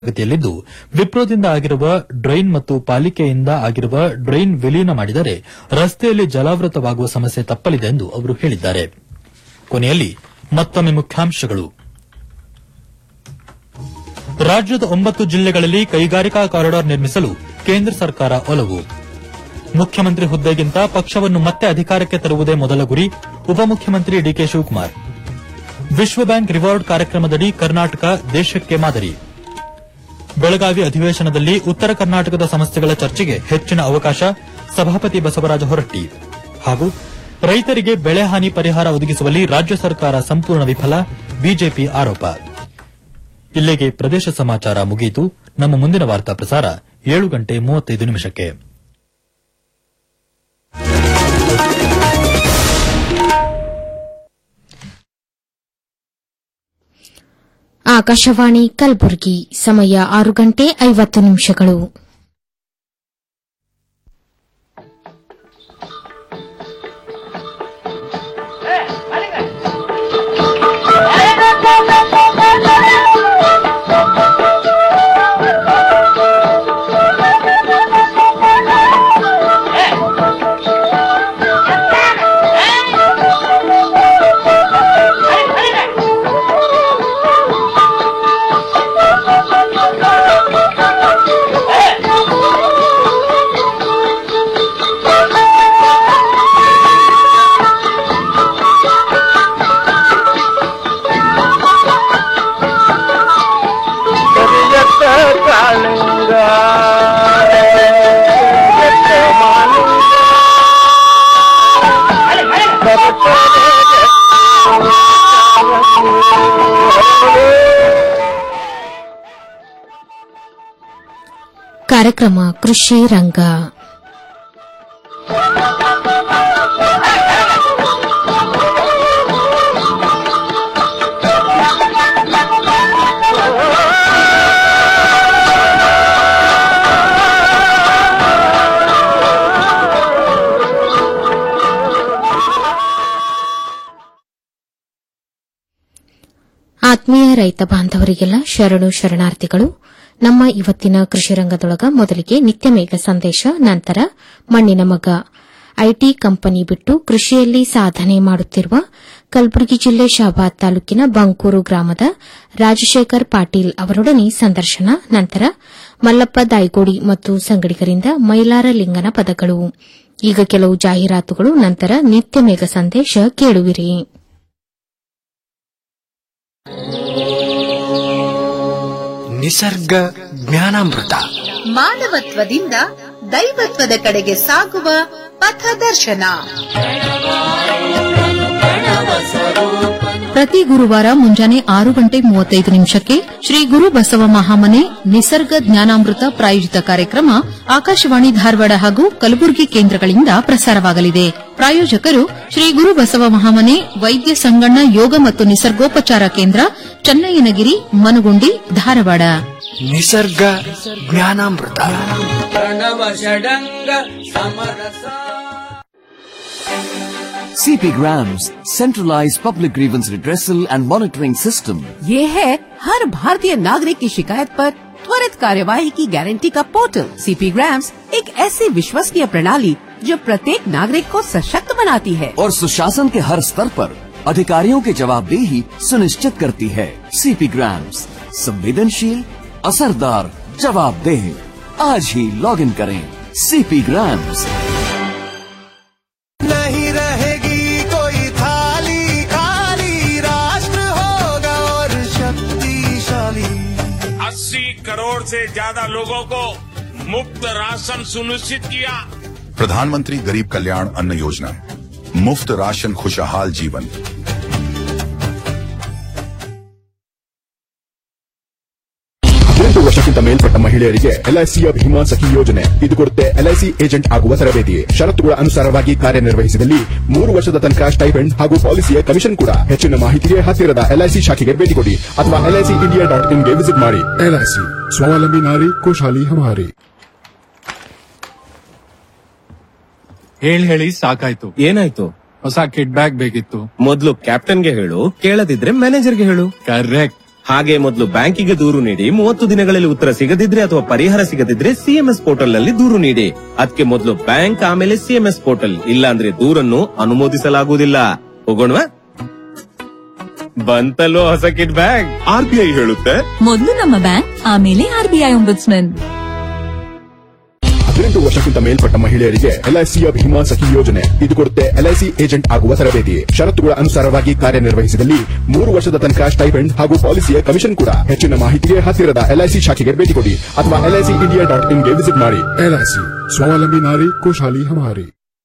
ಪ್ರಗತಿಯಲ್ಲಿದ್ದು ವಿಪ್ರೋದಿಂದ ಆಗಿರುವ ಡ್ರೈನ್ ಮತ್ತು ಪಾಲಿಕೆಯಿಂದ ಆಗಿರುವ ಡ್ರೈನ್ ವಿಲೀನ ಮಾಡಿದರೆ ರಸ್ತೆಯಲ್ಲಿ ಜಲಾವೃತವಾಗುವ ಸಮಸ್ಯೆ ತಪ್ಪಲಿದೆ ಎಂದು ಅವರು ಹೇಳಿದ್ದಾರೆ ಕೊನೆಯಲ್ಲಿ ಮತ್ತೊಮ್ಮೆ ಮುಖ್ಯಾಂಶಗಳು ರಾಜ್ಯದ ಒಂಬತ್ತು ಜಿಲ್ಲೆಗಳಲ್ಲಿ ಕೈಗಾರಿಕಾ ಕಾರಿಡಾರ್ ನಿರ್ಮಿಸಲು ಕೇಂದ್ರ ಸರ್ಕಾರ ಒಲವು ಮುಖ್ಯಮಂತ್ರಿ ಹುದ್ದೆಗಿಂತ ಪಕ್ಷವನ್ನು ಮತ್ತೆ ಅಧಿಕಾರಕ್ಕೆ ತರುವುದೇ ಮೊದಲ ಗುರಿ ಉಪಮುಖ್ಯಮಂತ್ರಿ ಡಿಕೆ ಶಿವಕುಮಾರ್ ವಿಶ್ವ ಬ್ಯಾಂಕ್ ರಿವಾರ್ಡ್ ಕಾರ್ಯಕ್ರಮದಡಿ ಕರ್ನಾಟಕ ದೇಶಕ್ಕೆ ಮಾದರಿ ಬೆಳಗಾವಿ ಅಧಿವೇಶನದಲ್ಲಿ ಉತ್ತರ ಕರ್ನಾಟಕದ ಸಮಸ್ಯೆಗಳ ಚರ್ಚೆಗೆ ಹೆಚ್ಚಿನ ಅವಕಾಶ ಸಭಾಪತಿ ಬಸವರಾಜ ಹೊರಟ್ಟಿ ಹಾಗೂ ರೈತರಿಗೆ ಬೆಳೆ ಹಾನಿ ಪರಿಹಾರ ಒದಗಿಸುವಲ್ಲಿ ರಾಜ್ಯ ಸರ್ಕಾರ ಸಂಪೂರ್ಣ ವಿಫಲ ಬಿಜೆಪಿ ಆರೋಪ ಇಲ್ಲಿಗೆ ಪ್ರದೇಶ ಸಮಾಚಾರ ಮುಗಿಯಿತು ನಮ್ಮ ಮುಂದಿನ ವಾರ್ತಾ ಪ್ರಸಾರ ಏಳು ಗಂಟೆ ಮೂವತ್ತೈದು ನಿಮಿಷಕ್ಕೆ ಆಕಾಶವಾಣಿ ಕಲಬುರಗಿ ಸಮಯ ಆರು ಗಂಟೆ ಐವತ್ತು ನಿಮಿಷಗಳು ಕರಿಯತ್ತ ಕಾಳಿಂಗ ಕರಿಯತ್ತ ಮಾಲಿಂಗ ಕಾರ್ಯಕ್ರಮ ಕೃಷಿ ರಂಗ ಆತ್ಮೀಯ ರೈತ ಬಾಂಧವರಿಗೆಲ್ಲ ಶರಣು ಶರಣಾರ್ಥಿಗಳು ನಮ್ಮ ಇವತ್ತಿನ ಕೃಷಿ ರಂಗದೊಳಗ ಮೊದಲಿಗೆ ನಿತ್ಯ ಮೇಘ ಸಂದೇಶ ನಂತರ ಮಣ್ಣಿನ ಮಗ ಐಟಿ ಕಂಪನಿ ಬಿಟ್ಟು ಕೃಷಿಯಲ್ಲಿ ಸಾಧನೆ ಮಾಡುತ್ತಿರುವ ಕಲಬುರಗಿ ಜಿಲ್ಲೆ ಶಾಬಾದ್ ತಾಲೂಕಿನ ಬಂಕೂರು ಗ್ರಾಮದ ರಾಜಶೇಖರ್ ಪಾಟೀಲ್ ಅವರೊಡನೆ ಸಂದರ್ಶನ ನಂತರ ಮಲ್ಲಪ್ಪ ದಾಯ್ಗೋಡಿ ಮತ್ತು ಸಂಗಡಿಗರಿಂದ ಮೈಲಾರ ಲಿಂಗನ ಪದಗಳು ಈಗ ಕೆಲವು ಜಾಹೀರಾತುಗಳು ನಂತರ ನಿತ್ಯ ಮೇಘ ಸಂದೇಶ ಕೇಳುವಿರಿ ನಿಸರ್ಗ ಜ್ಞಾನಾಮೃತ ಮಾನವತ್ವದಿಂದ ದೈವತ್ವದ ಕಡೆಗೆ ಸಾಗುವ ಪಥದರ್ಶನ ಪ್ರತಿ ಗುರುವಾರ ಮುಂಜಾನೆ ಆರು ಗಂಟೆ ಮೂವತ್ತೈದು ನಿಮಿಷಕ್ಕೆ ಶ್ರೀ ಗುರು ಬಸವ ಮಹಾಮನೆ ನಿಸರ್ಗ ಜ್ಞಾನಾಮೃತ ಪ್ರಾಯೋಜಿತ ಕಾರ್ಯಕ್ರಮ ಆಕಾಶವಾಣಿ ಧಾರವಾಡ ಹಾಗೂ ಕಲಬುರಗಿ ಕೇಂದ್ರಗಳಿಂದ ಪ್ರಸಾರವಾಗಲಿದೆ ಪ್ರಾಯೋಜಕರು ಶ್ರೀ ಗುರು ಬಸವ ಮಹಾಮನೆ ವೈದ್ಯ ಸಂಗಣ್ಣ ಯೋಗ ಮತ್ತು ನಿಸರ್ಗೋಪಚಾರ ಕೇಂದ್ರ ಚನ್ನಯ್ಯನಗಿರಿ ಮನಗುಂಡಿ ಧಾರವಾಡ ನಿಸರ್ಗ ಜ್ಞಾನಾಮೃತ CP Grams, centralized public grievance redressal and monitoring system. ये है हर भारतीय नागरिक की शिकायत पर त्वरित कार्यवाही की गारंटी का पोर्टल सीपी ग्राम्स एक ऐसी विश्वसनीय प्रणाली जो प्रत्येक नागरिक को सशक्त बनाती है और सुशासन के हर स्तर पर अधिकारियों की जवाबदेही सुनिश्चित करती है CP Grams, संवेदनशील असरदार जवाबदेह आज ही लॉग इन करें CP Grams. नहीं रहेगी कोई थाली खाली राष्ट्र होगा और शक्तिशाली अस्सी करोड़ से ज्यादा लोगों को मुफ्त राशन सुनिश्चित किया प्रधानमंत्री गरीब कल्याण अन्न योजना मुफ्त राशन खुशहाल जीवन ಹದಿನೆಂಟು ವರ್ಷಕ್ಕಿಂತ ಮೇಲ್ಪಟ್ಟ ಮಹಿಳೆಯರಿಗೆ ಎಲ್ಐಸಿಯ ಭೀಮಾ ಸಖಿ ಯೋಜನೆ ಇದು ಕೊಡುತ್ತೆ ಎಲ್ಐಸಿ ಏಜೆಂಟ್ ಆಗುವ ತರಬೇತಿ ಷರತ್ತುಗಳ ಅನುಸಾರವಾಗಿ ಕಾರ್ಯನಿರ್ವಹಿಸಿದಲ್ಲಿ ಮೂರು ವರ್ಷದ ತನಕ ಸ್ಟೈಪೆಂಡ್ ಹಾಗೂ ಪಾಲಿಸಿಯ ಕಮಿಷನ್ ಕೂಡ ಹೆಚ್ಚಿನ ಮಾಹಿತಿಗೆ ಹತ್ತಿರದ ಎಲ್ಐಸಿ ಶಾಖೆಗೆ ಭೇಟಿ ಕೊಡಿ ಅಥವಾ ಎಲ್ಐಸಿ ಇಂಡಿಯಾ ಡಾಟ್ ಇನ್ಗೆ ವಿಸಿಟ್ ಮಾಡಿ ಎಲ್ಐಸಿ ಸ್ವಾವಲಂಬಿ ನಾರಿ ಖುಷಾಲಿ ಹಮಾರಿ ಹೇಳಿ ಹೇಳಿ ಸಾಕಾಯ್ತು ಏನಾಯ್ತು ಹೊಸ ಕಿಡ್ ಬ್ಯಾಗ್ ಬೇಕಿತ್ತು ಮೊದ್ಲು ಕ್ಯಾಪ್ಟನ್ಗೆ ಹೇಳು ಕೇಳದಿದ್ರೆ ಮ್ಯಾನೇಜರ್ಗೆ ಹೇಳು ಕರೆಕ್ಟ್ ಹಾಗೆ ಮೊದಲು ಬ್ಯಾಂಕಿಗೆ ದೂರು ನೀಡಿ ಮೂವತ್ತು ದಿನಗಳಲ್ಲಿ ಉತ್ತರ ಸಿಗದಿದ್ರೆ ಅಥವಾ ಪರಿಹಾರ ಸಿಗದಿದ್ರೆ ಸಿಎಂಎಸ್ ಪೋರ್ಟಲ್ ನಲ್ಲಿ ದೂರು ನೀಡಿ ಅದಕ್ಕೆ ಮೊದಲು ಬ್ಯಾಂಕ್ ಆಮೇಲೆ ಸಿಎಂಎಸ್ ಪೋರ್ಟಲ್ ಇಲ್ಲ ಅಂದ್ರೆ ದೂರನ್ನು ಅನುಮೋದಿಸಲಾಗುವುದಿಲ್ಲ ಹೋಗೋಣವಾ ಬಂತಲ್ಲೋ ಹೊಸ ಕಿಟ್ ಬ್ಯಾಗ್ ಆರ್ಬಿಐ ಹೇಳುತ್ತೆ ಮೊದಲು ನಮ್ಮ ಬ್ಯಾಂಕ್ ಆಮೇಲೆ ಆರ್ಬಿಐ ಒಂಬುಡ್ಸ್ಮನ್ ಹದಿನೆಂಟು ವರ್ಷಕ್ಕಿಂತ ಮೇಲ್ಪಟ್ಟ ಮಹಿಳೆಯರಿಗೆ ಎಲ್ಐಸಿಯ ಭೀಮಾ ಸಖಿ ಯೋಜನೆ ಇದು ಕೊಡುತ್ತೆ ಎಲ್ಐಸಿ ಏಜೆಂಟ್ ಆಗುವ ತರಬೇತಿ ಷರತ್ತುಗಳ ಅನುಸಾರವಾಗಿ ಕಾರ್ಯನಿರ್ವಹಿಸಿದಲ್ಲಿ ಮೂರು ವರ್ಷದ ತನಕ ಸ್ಟೈಪೆಂಡ್ ಹಾಗೂ ಪಾಲಿಸಿಯ ಕಮಿಷನ್ ಕೂಡ ಹೆಚ್ಚಿನ ಮಾಹಿತಿಗೆ ಹತ್ತಿರದ ಎಲ್ಐಸಿ ಶಾಖೆಗೆ ಭೇಟಿ ಕೊಡಿ ಅಥವಾ ಎಲ್ಐಸಿ ಇಂಡಿಯಾ ಡಾಟ್ ಇನ್ಗೆ ವಿಸಿಟ್ ಮಾಡಿ ಎಲ್ಐಸಿ ಸ್ವಾವಲಂಬಿ ನಾರಿ ಖುಷಾಲಿ ಹಮಾರಿ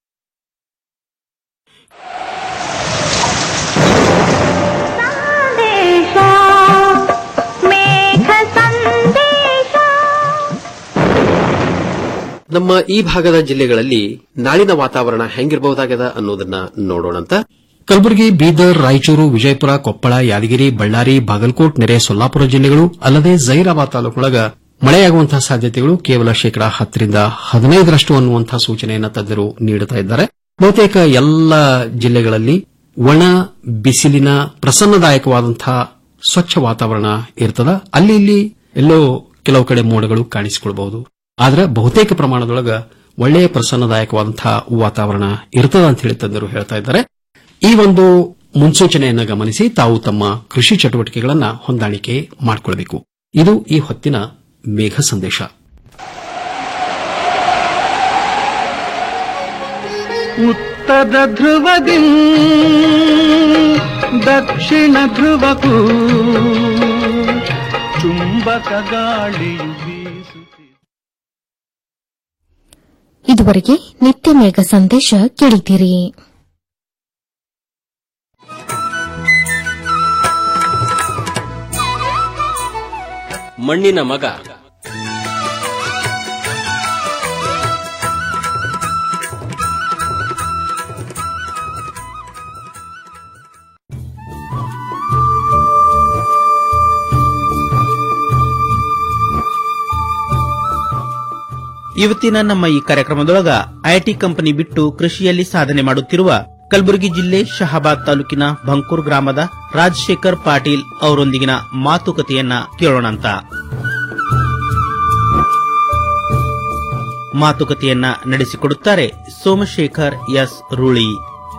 ನಮ್ಮ ಈ ಭಾಗದ ಜಿಲ್ಲೆಗಳಲ್ಲಿ ನಾಳಿನ ವಾತಾವರಣ ಹೆಂಗಿರಬಹುದಾಗದ ಅನ್ನೋದನ್ನ ನೋಡೋಣಂತ ಕಲಬುರಗಿ ಬೀದರ್ ರಾಯಚೂರು ವಿಜಯಪುರ ಕೊಪ್ಪಳ ಯಾದಗಿರಿ ಬಳ್ಳಾರಿ ಬಾಗಲಕೋಟ್ ನೆರೆ ಸೊಲ್ಲಾಪುರ ಜಿಲ್ಲೆಗಳು ಅಲ್ಲದೆ ಜೈರಾಬಾದ್ ತಾಲೂಕೊಳಗ ಮಳೆಯಾಗುವಂತಹ ಸಾಧ್ಯತೆಗಳು ಕೇವಲ ಶೇಕಡಾ ಹತ್ತರಿಂದ ಹದಿನೈದರಷ್ಟು ಅನ್ನುವಂತಹ ಸೂಚನೆಯನ್ನು ತಜ್ಞರು ನೀಡುತ್ತಾ ಇದ್ದಾರೆ ಬಹುತೇಕ ಎಲ್ಲ ಜಿಲ್ಲೆಗಳಲ್ಲಿ ಒಣ ಬಿಸಿಲಿನ ಪ್ರಸನ್ನದಾಯಕವಾದಂತಹ ಸ್ವಚ್ಛ ವಾತಾವರಣ ಇರ್ತದ ಅಲ್ಲಿ ಇಲ್ಲಿ ಎಲ್ಲೋ ಕೆಲವು ಕಡೆ ಮೋಡಗಳು ಕಾಣಿಸಿಕೊಳ್ಳಬಹುದು ಆದ್ರೆ ಬಹುತೇಕ ಪ್ರಮಾಣದೊಳಗ ಒಳ್ಳೆಯ ಪ್ರಸನ್ನದಾಯಕವಾದಂತಹ ವಾತಾವರಣ ಇರ್ತದ ಅಂತ ಹೇಳಿ ತಜ್ಞರು ಹೇಳ್ತಾ ಇದ್ದಾರೆ ಈ ಒಂದು ಮುನ್ಸೂಚನೆಯನ್ನು ಗಮನಿಸಿ ತಾವು ತಮ್ಮ ಕೃಷಿ ಚಟುವಟಿಕೆಗಳನ್ನ ಹೊಂದಾಣಿಕೆ ಮಾಡಿಕೊಳ್ಳಬೇಕು ಇದು ಈ ಹೊತ್ತಿನ ಮೇಘ ಸಂದೇಶ ಉತ್ತರ ಧ್ರುವದಿ ದಕ್ಷಿಣ ಧ್ರುವಕ್ಕೂ ಚುಂಬಕ ಗಾಳಿಯು ಬೀಸುತ್ತಿದೆ ಇದುವರೆಗೆ ನಿತ್ಯ ಮೇಘ ಸಂದೇಶ ಕೇಳಿದ್ದೀರಿ ಮಣ್ಣಿನ ಮಗ ಇವತ್ತಿನ ನಮ್ಮ ಈ ಕಾರ್ಯಕ್ರಮದೊಳಗ ಐಟಿ ಕಂಪನಿ ಬಿಟ್ಟು ಕೃಷಿಯಲ್ಲಿ ಸಾಧನೆ ಮಾಡುತ್ತಿರುವ ಕಲಬುರಗಿ ಜಿಲ್ಲೆ ಶಹಾಬಾದ್ ತಾಲೂಕಿನ ಭಂಕೂರ್ ಗ್ರಾಮದ ರಾಜಶೇಖರ್ ಪಾಟೀಲ್ ಅವರೊಂದಿಗಿನ ಮಾತುಕತೆಯನ್ನ ಕೇಳೋಣಂತ ಮಾತುಕತೆಯನ್ನ ನಡೆಸಿಕೊಡುತ್ತಾರೆ ಸೋಮಶೇಖರ್ ಎಸ್ ರೂಳಿ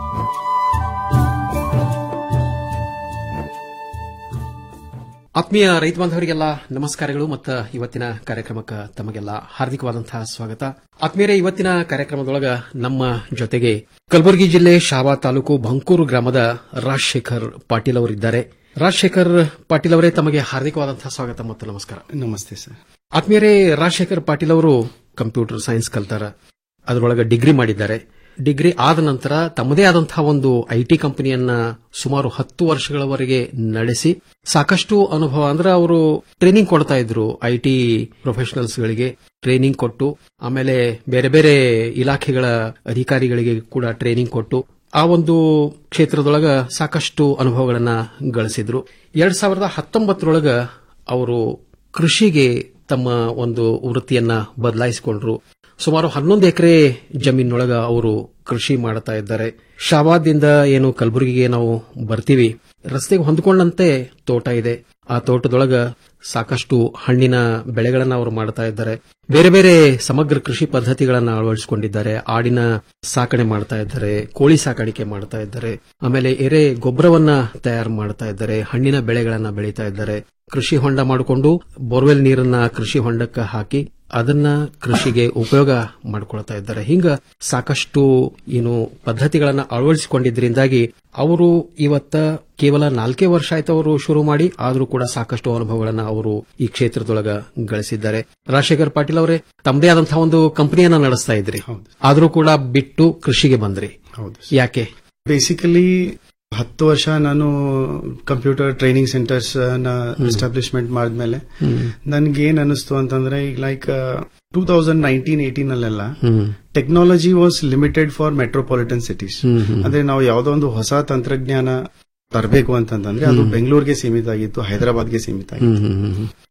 ಆತ್ಮೀಯ ರೈತ ಬಾಂಧವರಿಗೆಲ್ಲ ನಮಸ್ಕಾರಗಳು ಮತ್ತು ಇವತ್ತಿನ ಕಾರ್ಯಕ್ರಮಕ್ಕೆ ತಮಗೆಲ್ಲ ಹಾರ್ದಿಕವಾದಂತಹ ಸ್ವಾಗತ ಆತ್ಮೀಯರೇ ಇವತ್ತಿನ ಕಾರ್ಯಕ್ರಮದೊಳಗ ನಮ್ಮ ಜೊತೆಗೆ ಕಲಬುರಗಿ ಜಿಲ್ಲೆ ಶಾಬಾ ತಾಲೂಕು ಬಂಕೂರು ಗ್ರಾಮದ ರಾಜಶೇಖರ್ ಪಾಟೀಲ್ ಅವರಿದ್ದಾರೆ ರಾಜಶೇಖರ್ ಪಾಟೀಲ್ ಅವರೇ ತಮಗೆ ಹಾರ್ದಿಕವಾದಂತಹ ಸ್ವಾಗತ ಮತ್ತು ನಮಸ್ಕಾರ ನಮಸ್ತೆ ಸರ್ ಆತ್ಮೀಯರೇ ರಾಜಶೇಖರ್ ಪಾಟೀಲ್ ಅವರು ಕಂಪ್ಯೂಟರ್ ಸೈನ್ಸ್ ಕಲ್ತಾರ ಅದರೊಳಗೆ ಡಿಗ್ರಿ ಮಾಡಿದ್ದಾರೆ ಡಿಗ್ರಿ ಆದ ನಂತರ ತಮ್ಮದೇ ಆದಂತಹ ಒಂದು ಐಟಿ ಕಂಪನಿಯನ್ನ ಸುಮಾರು ಹತ್ತು ವರ್ಷಗಳವರೆಗೆ ನಡೆಸಿ ಸಾಕಷ್ಟು ಅನುಭವ ಅಂದ್ರೆ ಅವರು ಟ್ರೈನಿಂಗ್ ಕೊಡ್ತಾ ಇದ್ರು ಐಟಿ ಪ್ರೊಫೆಷನಲ್ಸ್ ಗಳಿಗೆ ಟ್ರೈನಿಂಗ್ ಕೊಟ್ಟು ಆಮೇಲೆ ಬೇರೆ ಬೇರೆ ಇಲಾಖೆಗಳ ಅಧಿಕಾರಿಗಳಿಗೆ ಕೂಡ ಟ್ರೈನಿಂಗ್ ಕೊಟ್ಟು ಆ ಒಂದು ಕ್ಷೇತ್ರದೊಳಗ ಸಾಕಷ್ಟು ಅನುಭವಗಳನ್ನ ಗಳಿಸಿದ್ರು ಎರಡ್ ಸಾವಿರದ ಹತ್ತೊಂಬತ್ತರೊಳಗ ಅವರು ಕೃಷಿಗೆ ತಮ್ಮ ಒಂದು ವೃತ್ತಿಯನ್ನ ಬದಲಾಯಿಸಿಕೊಂಡ್ರು ಸುಮಾರು ಹನ್ನೊಂದು ಎಕರೆ ಜಮೀನೊಳಗ ಅವರು ಕೃಷಿ ಮಾಡ್ತಾ ಇದ್ದಾರೆ ಶಾಬಾದಿಂದ ಏನು ಕಲಬುರಗಿಗೆ ನಾವು ಬರ್ತೀವಿ ರಸ್ತೆಗೆ ಹೊಂದಿಕೊಂಡಂತೆ ತೋಟ ಇದೆ ಆ ತೋಟದೊಳಗ ಸಾಕಷ್ಟು ಹಣ್ಣಿನ ಬೆಳೆಗಳನ್ನ ಅವರು ಮಾಡ್ತಾ ಇದ್ದಾರೆ ಬೇರೆ ಬೇರೆ ಸಮಗ್ರ ಕೃಷಿ ಪದ್ಧತಿಗಳನ್ನ ಅಳವಡಿಸಿಕೊಂಡಿದ್ದಾರೆ ಆಡಿನ ಸಾಕಣೆ ಮಾಡ್ತಾ ಇದ್ದಾರೆ ಕೋಳಿ ಸಾಕಾಣಿಕೆ ಮಾಡ್ತಾ ಇದ್ದಾರೆ ಆಮೇಲೆ ಎರೆ ಗೊಬ್ಬರವನ್ನ ತಯಾರು ಮಾಡ್ತಾ ಇದ್ದಾರೆ ಹಣ್ಣಿನ ಬೆಳೆಗಳನ್ನ ಬೆಳೀತಾ ಇದ್ದಾರೆ ಕೃಷಿ ಹೊಂಡ ಮಾಡಿಕೊಂಡು ಬೋರ್ವೆಲ್ ನೀರನ್ನ ಕೃಷಿ ಹೊಂಡಕ್ಕೆ ಹಾಕಿ ಅದನ್ನ ಕೃಷಿಗೆ ಉಪಯೋಗ ಮಾಡಿಕೊಳ್ತಾ ಇದ್ದಾರೆ ಹಿಂಗ ಸಾಕಷ್ಟು ಏನು ಪದ್ಧತಿಗಳನ್ನ ಅಳವಡಿಸಿಕೊಂಡಿದ್ರಿಂದಾಗಿ ಅವರು ಇವತ್ತ ಕೇವಲ ನಾಲ್ಕೇ ವರ್ಷ ಆಯ್ತು ಅವರು ಶುರು ಮಾಡಿ ಆದರೂ ಕೂಡ ಸಾಕಷ್ಟು ಅನುಭವಗಳನ್ನ ಅವರು ಈ ಕ್ಷೇತ್ರದೊಳಗ ಗಳಿಸಿದ್ದಾರೆ ರಾಜಶೇಖರ್ ಪಾಟೀಲ್ ಅವರೇ ತಮ್ಮದೇ ಆದಂತಹ ಒಂದು ಕಂಪನಿಯನ್ನ ನಡೆಸ್ತಾ ಇದ್ರಿ ಆದರೂ ಕೂಡ ಬಿಟ್ಟು ಕೃಷಿಗೆ ಬಂದ್ರಿ ಹೌದು ಯಾಕೆ ಬೇಸಿಕಲಿ ಹತ್ತು ವರ್ಷ ನಾನು ಕಂಪ್ಯೂಟರ್ ಟ್ರೈನಿಂಗ್ ಸೆಂಟರ್ಸ್ ನ ಎಸ್ಟಾಬ್ಲಿಷ್ಮೆಂಟ್ ಮಾಡಿದ್ಮೇಲೆ ನನ್ಗೆ ಏನ್ ಅನಿಸ್ತು ಅಂತಂದ್ರೆ ಈಗ like two thousand nineteen eighteen ಅಲ್ಲೆಲ್ಲ technology was limited for metropolitan cities hmm, ಹ್ಮ್. ಅಂದ್ರೆ ನಾವು ಯಾವ್ದೋ ಒಂದು ಹೊಸ ತಂತ್ರಜ್ಞಾನ ತರಬೇಕು ಅಂತಂದ್ರೆ ಅದು ಹ್ಮ್. ಬೆಂಗಳೂರಿಗೆ ಸೀಮಿತ ಆಗಿತ್ತು ಹೈದರಾಬಾದ್ಗೆ ಸೀಮಿತ ಆಗಿತ್ತು ಹ್ಮ್, ಹ್ಮ್, ಹ್ಮ್.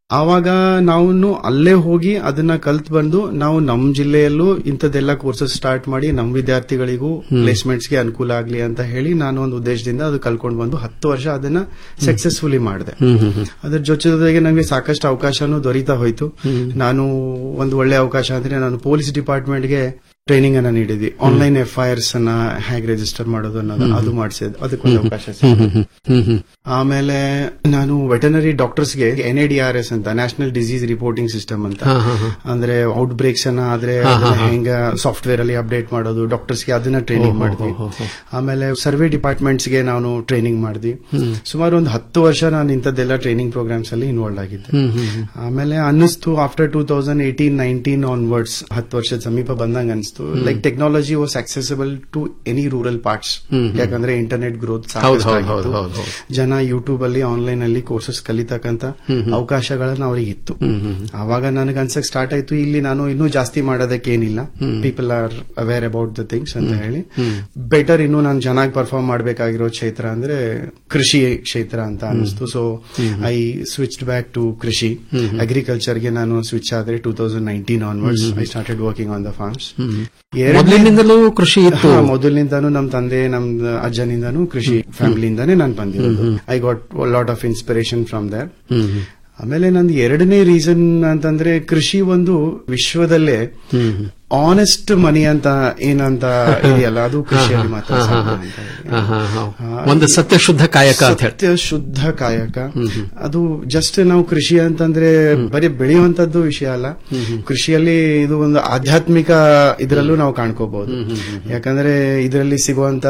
ಆವಾಗ ನಾವು ಅಲ್ಲೇ ಹೋಗಿ ಅದನ್ನ ಕಲ್ತ್ ಬಂದು ನಾವು ನಮ್ ಜಿಲ್ಲೆಯಲ್ಲೂ ಇಂಥದ್ದೆಲ್ಲ ಕೋರ್ಸಸ್ ಸ್ಟಾರ್ಟ್ ಮಾಡಿ ನಮ್ ವಿದ್ಯಾರ್ಥಿಗಳಿಗೂ ಹ್ಮ್. ಪ್ಲೇಸ್ಮೆಂಟ್ಸ್ ಗೆ ಅನುಕೂಲ ಆಗ್ಲಿ ಅಂತ ಹೇಳಿ ನಾನು ಒಂದು ಉದ್ದೇಶದಿಂದ ಅದು ಕಲ್ಕೊಂಡು ಬಂದು ಹತ್ತು ವರ್ಷ ಅದನ್ನ ಸಕ್ಸಸ್ಫುಲಿ ಮಾಡಿದೆ ಹ್ಮ್, ಹ್ಮ್, ಹ್ಮ್. ಅದ್ರ ಜೊತೆಗೆ ನನಗೆ ಸಾಕಷ್ಟು ಅವಕಾಶನೂ ದೊರೀತಾ ಹೋಯ್ತು ಹ್ಮ್. ನಾನು ಒಂದು ಒಳ್ಳೆ ಅವಕಾಶ ಅಂದ್ರೆ ನಾನು ಪೊಲೀಸ್ ಡಿಪಾರ್ಟ್ಮೆಂಟ್ಗೆ ಟ್ರೈನಿಂಗ್ ಅನ್ನ ನೀಡಿದ್ವಿ ಆನ್ಲೈನ್ ಎಫ್ ಐ ಆರ್ಸ್ ಅನ್ನ ಹೇಗೆ ರಿಜಿಸ್ಟರ್ ಮಾಡೋದು ಅನ್ನೋದು ಹ್ಮ್. ಅದು ಮಾಡಿಸಿದ್ ಅದಕ್ಕೊಂದು ಅವಕಾಶ ಹ್ಮ್, ಸಿಕ್ತು. ಹ್ಮ್, ಹ್ಮ್, ಹ್ಮ್. ಆಮೇಲೆ ನಾನು ವೆಟನರಿ ಡಾಕ್ಟರ್ಸ್ಗೆ N A D R S ಅಂತ ನ್ಯಾಷನಲ್ ಡಿಸೀಸ್ ರಿಪೋರ್ಟಿಂಗ್ ಸಿಸ್ಟಮ್ ಅಂತ ಹಾ, ಹಾ, ಹಾ. ಅಂದ್ರೆ ಔಟ್ ಬ್ರೇಕ್ಸ್ ಅನ್ನ ಆದ್ರೆ ಹಾ, ಹಾ, ಅದನ್ನ ಹಾ. ಹೆಂಗ ಸಾಫ್ಟ್ವೇರ್ ಅಲ್ಲಿ ಅಪ್ಡೇಟ್ ಮಾಡೋದು ಡಾಕ್ಟರ್ಸ್ಗೆ ಅದನ್ನ ಟ್ರೈನಿಂಗ್ ಓ, ಹೋ, ಮಾಡಿದ್ವಿ ಹೋ, ಹೋ. ಆಮೇಲೆ ಸರ್ವೆ ಡಿಪಾರ್ಟ್ಮೆಂಟ್ಸ್ ಗೆ ನಾನು ಟ್ರೈನಿಂಗ್ ಮಾಡಿದ್ವಿ ಹ್ಮ್. ಸುಮಾರು ಒಂದು ಹತ್ತು ವರ್ಷ ನಾನು ಇಂಥದ್ದೆಲ್ಲ ಟ್ರೈನಿಂಗ್ ಪ್ರೋಗ್ರಾಮ್ಸ್ ಅಲ್ಲಿ ಇನ್ವಾಲ್ವ್ ಆಗಿದ್ದೆ ಹ್ಮ್, ಹ್ಮ್, ಹ್ಮ್. ಆಮೇಲೆ ಅನ್ನಿಸ್ತು after two thousand eighteen nineteen onwards ಹತ್ತು ವರ್ಷದ ಸಮೀಪ ಬಂದಂಗ ಅನಿಸ್ತು hmm. Like technology was accessible to any rural parts hmm, hmm. ಯಾಕಂದ್ರೆ ಇಂಟರ್ನೆಟ್ ಗ್ರೋತ್ ಹೌದು, ಹೌದು, ಹೌದು, ಹೌದು, ಹೌದು. ಜನ ಯೂಟ್ಯೂಬ್ ಅಲ್ಲಿ ಆನ್ಲೈನ್ ಅಲ್ಲಿ ಕೋರ್ಸಸ್ ಕಲಿತಕ್ಕಂತ ಹ್ಮ್, ಹ್ಮ್. ಅವಕಾಶಗಳನ್ನ ಅವ್ರಿಗೆ ಇತ್ತು ಹ್ಮ್, ಹ್ಮ್, ಹ್ಮ್. ಆವಾಗ ನನಗೆ ಅನ್ಸಕ್ ಸ್ಟಾರ್ಟ್ ಆಯ್ತು ಇಲ್ಲಿ ನಾನು ಇನ್ನೂ ಜಾಸ್ತಿ ಮಾಡೋದಕ್ಕೆ ಏನಿಲ್ಲ hmm. People are aware about the things ಅಂತ ಹ್ಮ್. ಹೇಳಿ ಹ್ಮ್. ಬೆಟರ್ ಇನ್ನು ನಾನು ಚೆನ್ನಾಗಿ ಪರ್ಫಾರ್ಮ್ ಮಾಡಬೇಕಾಗಿರೋ ಕ್ಷೇತ್ರ ಅಂದ್ರೆ ಕೃಷಿ ಕ್ಷೇತ್ರ ಅಂತ ಅನಿಸ್ತು so hmm. I switch back to ಕೃಷಿ ಹ್ಮ್. ಅಗ್ರಿಕಲ್ಚರ್ ಗೆ ನಾನು ಸ್ವಿಚ್ ಆದ್ರೆ two thousand nineteen onwards hmm. I started working on the farms hmm. ಮೊದಲಿನಿಂದಲೂ ಕೃಷಿ ಇತ್ತು ಮೊದಲಿನಿಂದಾನು ನಮ್ ತಂದೆ ನಮ್ ಅಜ್ಜನಿಂದಾನು ಕೃಷಿ ಫ್ಯಾಮಿಲಿಯಿಂದಾನೇ ನಾನು ಬಂದಿರೋದು hmm, I got lot of inspiration from their hmm, ಹ್ಮ್. ಆಮೇಲೆ ನಂದು ಎರಡನೇ ರೀಸನ್ ಅಂತಂದ್ರೆ ಕೃಷಿ ಒಂದು ವಿಶ್ವದಲ್ಲೇ ಹ್ಮ್, ಹ್ಮ್. ಆನೆಸ್ಟ್ ಮನಿ ಅಂತ ಏನಂತ ಇದೆಯಲ್ಲ ಅದು ಕೃಷಿಯಲ್ಲಿ ಮಾತ್ರ ಹಾ, ಹಾ, ಸಾಧ್ಯ ಹಾ. ಅಂತ ಹೇಳಿ. ಹಾ, ಹಾ, ಹಾ. ಹಾ, ಒಂದು ಸತ್ಯ ಶುದ್ಧ ಕಾಯಕ ಅಂತ ಹೇಳಿ ಸತ್ಯ ಶುದ್ಧ ಕಾಯಕ ಹ್ಮ್, ಹ್ಮ್. ಅದು ಜಸ್ಟ್ ನಾವು ಕೃಷಿ ಅಂತಂದ್ರೆ ಬರೀ ಬೆಳೆಯುವಂತದ್ದು ವಿಷಯ ಅಲ್ಲ ಹ್ಮ್, ಹ್ಮ್. ಕೃಷಿಯಲ್ಲಿ ಇದು ಒಂದು ಆಧ್ಯಾತ್ಮಿಕ ಇದರಲ್ಲೂ ನಾವು ಕಾಣ್ಕೋಬಹುದು ಹ್ಮ್, ಹ್ಮ್, ಹ್ಮ್. ಯಾಕಂದ್ರೆ ಇದರಲ್ಲಿ ಸಿಗುವಂತ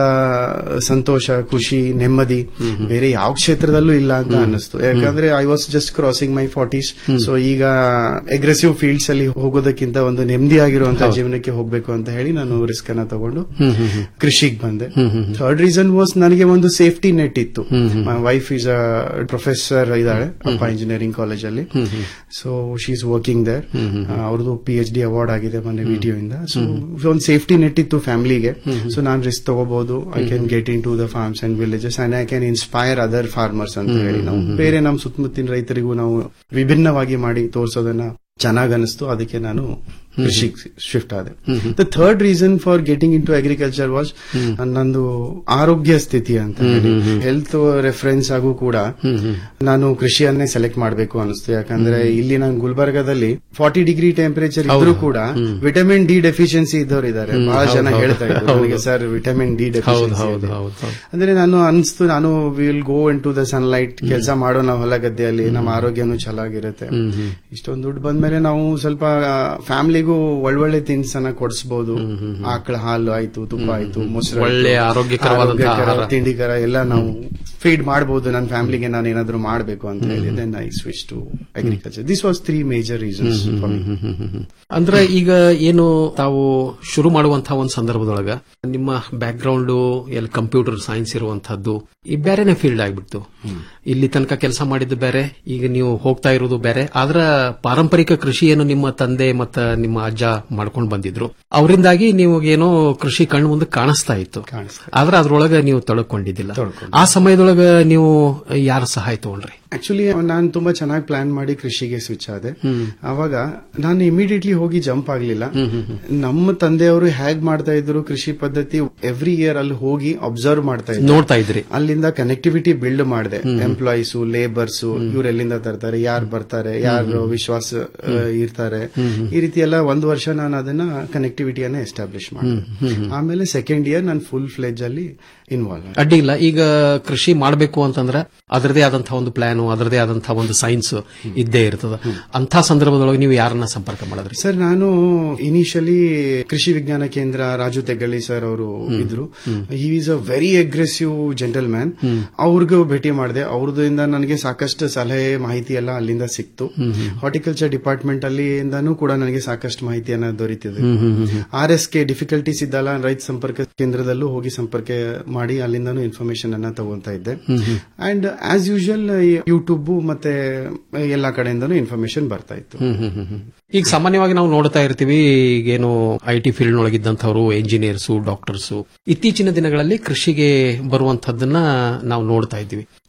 ಸಂತೋಷ ಖುಷಿ ನೆಮ್ಮದಿ ಬೇರೆ ಯಾವ ಕ್ಷೇತ್ರದಲ್ಲೂ ಇಲ್ಲ ಅಂತ ಅನ್ನಿಸ್ತು ಯಾಕಂದ್ರೆ I was just crossing my forties so ಈಗ ಅಗ್ರೆಸಿವ್ ಫೀಲ್ಡ್ಸ್ ಅಲ್ಲಿ ಹೋಗೋದಕ್ಕಿಂತ ಒಂದು ನೆಮ್ಮದಿಯಾಗಿರುವಂತಹ ಹೌದು. ಜೀವನಕ್ಕೆ ಹೋಗ್ಬೇಕು ಅಂತ ಹೇಳಿ ನಾನು ರಿಸ್ಕ್ ಅನ್ನ ತಗೊಂಡು ಹ್ಮ್, ಹ್ಮ್, ಹ್ಮ್. ಕೃಷಿಗೆ ಬಂದೆ ಹ್ಮ್, ಹ್ಮ್, ಹ್ಮ್. ಥರ್ಡ್ ರೀಸನ್ ವಾಸ್ ನನಗೆ ಒಂದು ಸೇಫ್ಟಿ ನೆಟ್ ಇತ್ತು hmm, hmm. My wife is a professor ಇದ್ದಾಳೆ ಅಪ್ಪ ಇಂಜಿನಿಯರಿಂಗ್ ಕಾಲೇಜ್ ಅಲ್ಲಿ ಹ್ಮ್, ಹ್ಮ್. So she is working there hmm, hmm. ಅವ್ರದ್ದು ಪಿ ಎಚ್ ಡಿ ಅವಾರ್ಡ್ ಆಗಿದೆ ಮೊನ್ನೆ ಹ್ಮ್. ವಿಡಿಯೋ ಇಂದ ಸೊ ಹ್ಮ್. ಒಂದು ಸೇಫ್ಟಿ ನೆಟ್ ಇತ್ತು ಫ್ಯಾಮಿಲಿಗೆ ಹ್ಮ್, ಹ್ಮ್. ಸೊ ನಾನು ರಿಸ್ಕ್ ತಗೋಬಹುದು I hmm, can hmm. Get into the farms and villages and I can inspire other farmers ಅಂತ ಹ್ಮ್, ಹೇಳಿ ನಾವು ಹ್ಮ್, ಹ್ಮ್. ಬೇರೆ ನಮ್ಮ ಸುತ್ತಮುತ್ತಿನ ರೈತರಿಗೂ ನಾವು ವಿಭಿನ್ನವಾಗಿ ಮಾಡಿ ತೋರಿಸೋದನ್ನ ಚೆನ್ನಾಗ್ ಅನಿಸ್ತು ಅದಕ್ಕೆ ನಾನು ಕೃಷಿಗೆ ಶಿಫ್ಟ್ ಆದೆ hmm, hmm. The third reason for getting into agriculture was hmm. ನಂದು ಆರೋಗ್ಯ ಸ್ಥಿತಿ ಅಂತ ಹ್ಮ್, ಹೇಳಿ ಹ್ಮ್, ಹ್ಮ್. ಹೆಲ್ತ್ ರೆಫರೆನ್ಸ್ ಆಗೂ ಕೂಡ ಹ್ಮ್, ಹ್ಮ್. ನಾನು ಕೃಷಿಯನ್ನೇ ಸೆಲೆಕ್ಟ್ ಮಾಡಬೇಕು ಅನಿಸ್ತು ಯಾಕಂದ್ರೆ ಇಲ್ಲಿ ನಾನು ಗುಲ್ಬರ್ಗಾದಲ್ಲಿ ಫಾರ್ಟಿ ಡಿಗ್ರಿ ಟೆಂಪರೇಚರ್ ಹೌದು. ಇದ್ರೂ ಕೂಡ ಹ್ಮ್. ವಿಟಮಿನ್ ಡಿ ಡೆಫಿಷಿಯನ್ಸಿ ಇದ್ದವರು ಇದ್ದಾರೆ ಹ್ಮ್, ಬಹಳ ಜನ ಹೌದು, ಹೇಳ್ತಾ ಇದ್ರು ಹೌದು. ನನಗೆ ಸರ್ ವಿಟಮಿನ್ ಡಿ ಹೌದು ಡೆಫಿಷಿಯನ್ಸಿ ಹೌದು ಹೌದು ಹೌದು ಅಂದ್ರೆ ನಾನು ಅನಿಸ್ತು ನಾನು will go into the sunlight ಕೆಲಸ ಮಾಡೋಣ ಹೊಲ ಗದ್ದೆಯಲ್ಲಿ ನಮ್ಮ ಆರೋಗ್ಯನೂ ಚೆನ್ನಾಗಿರುತ್ತೆ ಹ್ಮ್, ಹ್ಮ್. ಇಷ್ಟೊಂದು ದುಡ್ಡು ಬಂದ್ಮೇಲೆ ನಾವು ಸ್ವಲ್ಪ ಫ್ಯಾಮಿಲಿಗೂ ಒಳ್ಳೊಳ್ಳೆ ಥಿಂಗ್ಸ್ ಅನ್ನ ಕೊಡಿಸಬಹುದು ಆಕಳ ಹಾಲು ಆಯ್ತು ತುಪ್ಪ ಆಯ್ತು ಮೊಸರು ಆಯ್ತು, ಒಳ್ಳೆ ಆರೋಗ್ಯಕರವಾದಂತಹ ಆರೋಗ್ಯಕರ, ಆಹಾರ. ತಿಂಡಿಕರ ಎಲ್ಲ ನಾವು ಫೀಡ್ ಮಾಡಬಹುದು ನನ್ನ ಫ್ಯಾಮಿಲಿಗೆ ನಾನು ಏನಾದ್ರು ಮಾಡಬೇಕು ಅಂತ ಹೇಳಿ then I switch to agriculture this was three major reasons for me ಅಂದ್ರೆ ಈಗ ಏನು ತಾವು ಶುರು ಮಾಡುವಂತಹ ಒಂದು ಸಂದರ್ಭದೊಳಗ ನಿಮ್ಮ ಬ್ಯಾಕ್ ಗ್ರೌಂಡ್ ಎಲ್ಲಿ ಕಂಪ್ಯೂಟರ್ ಸೈನ್ಸ್ ಇರುವಂತಹದ್ದು ಈ ಬೇರೆನೆ ಫೀಲ್ಡ್ ಆಗ್ಬಿಡ್ತು ಇಲ್ಲಿ ತನಕ ಕೆಲಸ ಮಾಡಿದ್ದು ಬೇರೆ ಈಗ ನೀವು ಹೋಗ್ತಾ ಇರೋದು ಬೇರೆ ಆದ್ರ ಪಾರಂಪರಿಕ ಕೃಷಿ ಏನು ನಿಮ್ಮ ತಂದೆ ಮತ್ತ ನಿಮ್ಮ ಅಜ್ಜ ಮಾಡ್ಕೊಂಡು ಬಂದಿದ್ರು ಅವರಿಂದಾಗಿ ನೀವು ಏನೋ ಕೃಷಿ ಕಣ್ಣು ಮುಂದೆ ಕಾಣಿಸ್ತಾ ಇತ್ತು ಆದ್ರೆ ಅದ್ರೊಳಗ ನೀವು ತೊಳಕೊಂಡಿದ್ದಿಲ್ಲ ಆ ಸಮಯದೊಳಗ ನೀವು ಯಾರ ಸಹಾಯ ತಗೊಂಡ್ರಿ ಆಕ್ಚುಲಿ ನಾನು ತುಂಬಾ ಚೆನ್ನಾಗಿ ಪ್ಲಾನ್ ಮಾಡಿ ಕೃಷಿಗೆ ಸ್ವಿಚ್ ಆದೆ ಹ್ಮ್. ಅವಾಗ ನಾನು ಇಮಿಡಿಯೇಟ್ಲಿ ಹೋಗಿ ಜಂಪ್ ಆಗ್ಲಿಲ್ಲ ಹ್ಮ್, ಹ್ಮ್, ಹ್ಮ್. ನಮ್ಮ ತಂದೆಯವರು ಹೇಗ್ ಮಾಡ್ತಾ ಇದ್ರು ಕೃಷಿ ಪದ್ಧತಿ ಎವ್ರಿ ಇಯರ್ ಅಲ್ಲಿ ಹೋಗಿ ಅಬ್ಸರ್ವ್ ಮಾಡ್ತಾ ಇದ್ರು ನೋಡ್ತಾ ಇದ್ರಿ ಅಲ್ಲಿಂದ ಕನೆಕ್ಟಿವಿಟಿ ಬಿಲ್ಡ್ ಮಾಡಿದೆ ಹ್ಮ್. ಎಂಪ್ಲಾಯೀಸ್ ಲೇಬರ್ಸ್ ಇವ್ರು ಎಲ್ಲಿಂದ ತರ್ತಾರೆ ಯಾರು ಬರ್ತಾರೆ ಯಾರು ಹ್ಮ್. ವಿಶ್ವಾಸ ಆ, ಹ್ಮ್. ಇರ್ತಾರೆ ಹ್ಮ್, ಹ್ಮ್. ಈ ರೀತಿ ಎಲ್ಲ ಒಂದು ವರ್ಷ ನಾನು ಅದನ್ನ ಕನೆಕ್ಟಿವಿಟಿಯನ್ನ ಎಸ್ಟಾಬ್ಲಿಷ್ ಮಾಡಿದೆ ಹ್ಮ್, ಹ್ಮ್, ಹ್ಮ್. ಆಮೇಲೆ ಸೆಕೆಂಡ್ ಇಯರ್ ನಾನು ಫುಲ್ ಫ್ಲೆಜ್ ಅಲ್ಲಿ ಇನ್ವಾಲ್ವ್ ಅಡ್ಡಿ ಇಲ್ಲ ಈಗ ಕೃಷಿ ಮಾಡಬೇಕು ಅಂತಂದ್ರೆ ಅದರದೇ ಆದಂತಹ ಒಂದು ಪ್ಲಾನ್ ಅದರದೇ ಆದಂತಹ ಒಂದು ಸೈನ್ಸ್ ಇದ್ದೇ ಇರ್ತದ ಅಂತ ಸಂದರ್ಭದೊಳಗೆ ನೀವು ಯಾರನ್ನ ಸಂಪರ್ಕ ಮಾಡಿದ್ರಿ ಸರ್ ನಾನು ಇನಿಷಿಯಲಿ ಕೃಷಿ ವಿಜ್ಞಾನ ಕೇಂದ್ರ ರಾಜು ತೆಗ್ಗಳ್ಳಿ ಸರ್ ಅವರು ಇದ್ರು he is a very aggressive gentleman ಅವ್ರಿಗೂ ಭೇಟಿ ಮಾಡಿದೆ ಅವ್ರದಿಂದ ನನಗೆ ಸಾಕಷ್ಟು ಸಲಹೆ ಮಾಹಿತಿ ಎಲ್ಲ ಅಲ್ಲಿಂದ ಸಿಕ್ತು ಹಾರ್ಟಿಕಲ್ಚರ್ ಡಿಪಾರ್ಟ್ಮೆಂಟ್ ಅಲ್ಲಿ ಇಂದಾನು ಕೂಡ ನನಗೆ ಸಾಕಷ್ಟು ಮಾಹಿತಿಯನ್ನ ದೊರೀತಿದೆ ಹ್ಮ್, ಹ್ಮ್, ಹ್ಮ್, ಹ್ಮ್. ಆರ್ ಎಸ್ ಕೆ ಡಿಫಿಕಲ್ಟೀಸ್ ಇದ್ದಲ್ಲ ರೈತ ಸಂಪರ್ಕ ಕೇಂದ್ರದಲ್ಲೂ ಹೋಗಿ ಸಂಪರ್ಕ ಮಾಡಿ ಅಲ್ಲಿಂದಾನು ಇನ್ಫಾರ್ಮೇಶನ್ ಅನ್ನ ತಗೊಂತಾ ಇದ್ದೆ hmm, hmm. And as usual YouTube ಮತ್ತೆ ಎಲ್ಲಾ ಕಡೆಯಿಂದನೂ ಇನ್ಫಾರ್ಮೇಶನ್ ಬರ್ತಾ ಇತ್ತು ಹ್ಮ್, ಹ್ಮ್, ಹ್ಮ್, ಹ್ಮ್. ಈಗ ಸಾಮಾನ್ಯವಾಗಿ ನಾವು ನೋಡ್ತಾ ಇರ್ತೀವಿ ಈಗೇನು ಐ ಟಿ ಫೀಲ್ಡ್ ಒಳಗಿದ್ದಂಥವ್ರು ಎಂಜಿನಿಯರ್ಸು ಡಾಕ್ಟರ್ಸು ಇತ್ತೀಚಿನ ದಿನಗಳಲ್ಲಿ ಕೃಷಿಗೆ ಬರುವಂತಹದ್ದನ್ನ ನಾವು ನೋಡ್ತಾ ಇದ್ದೀವಿ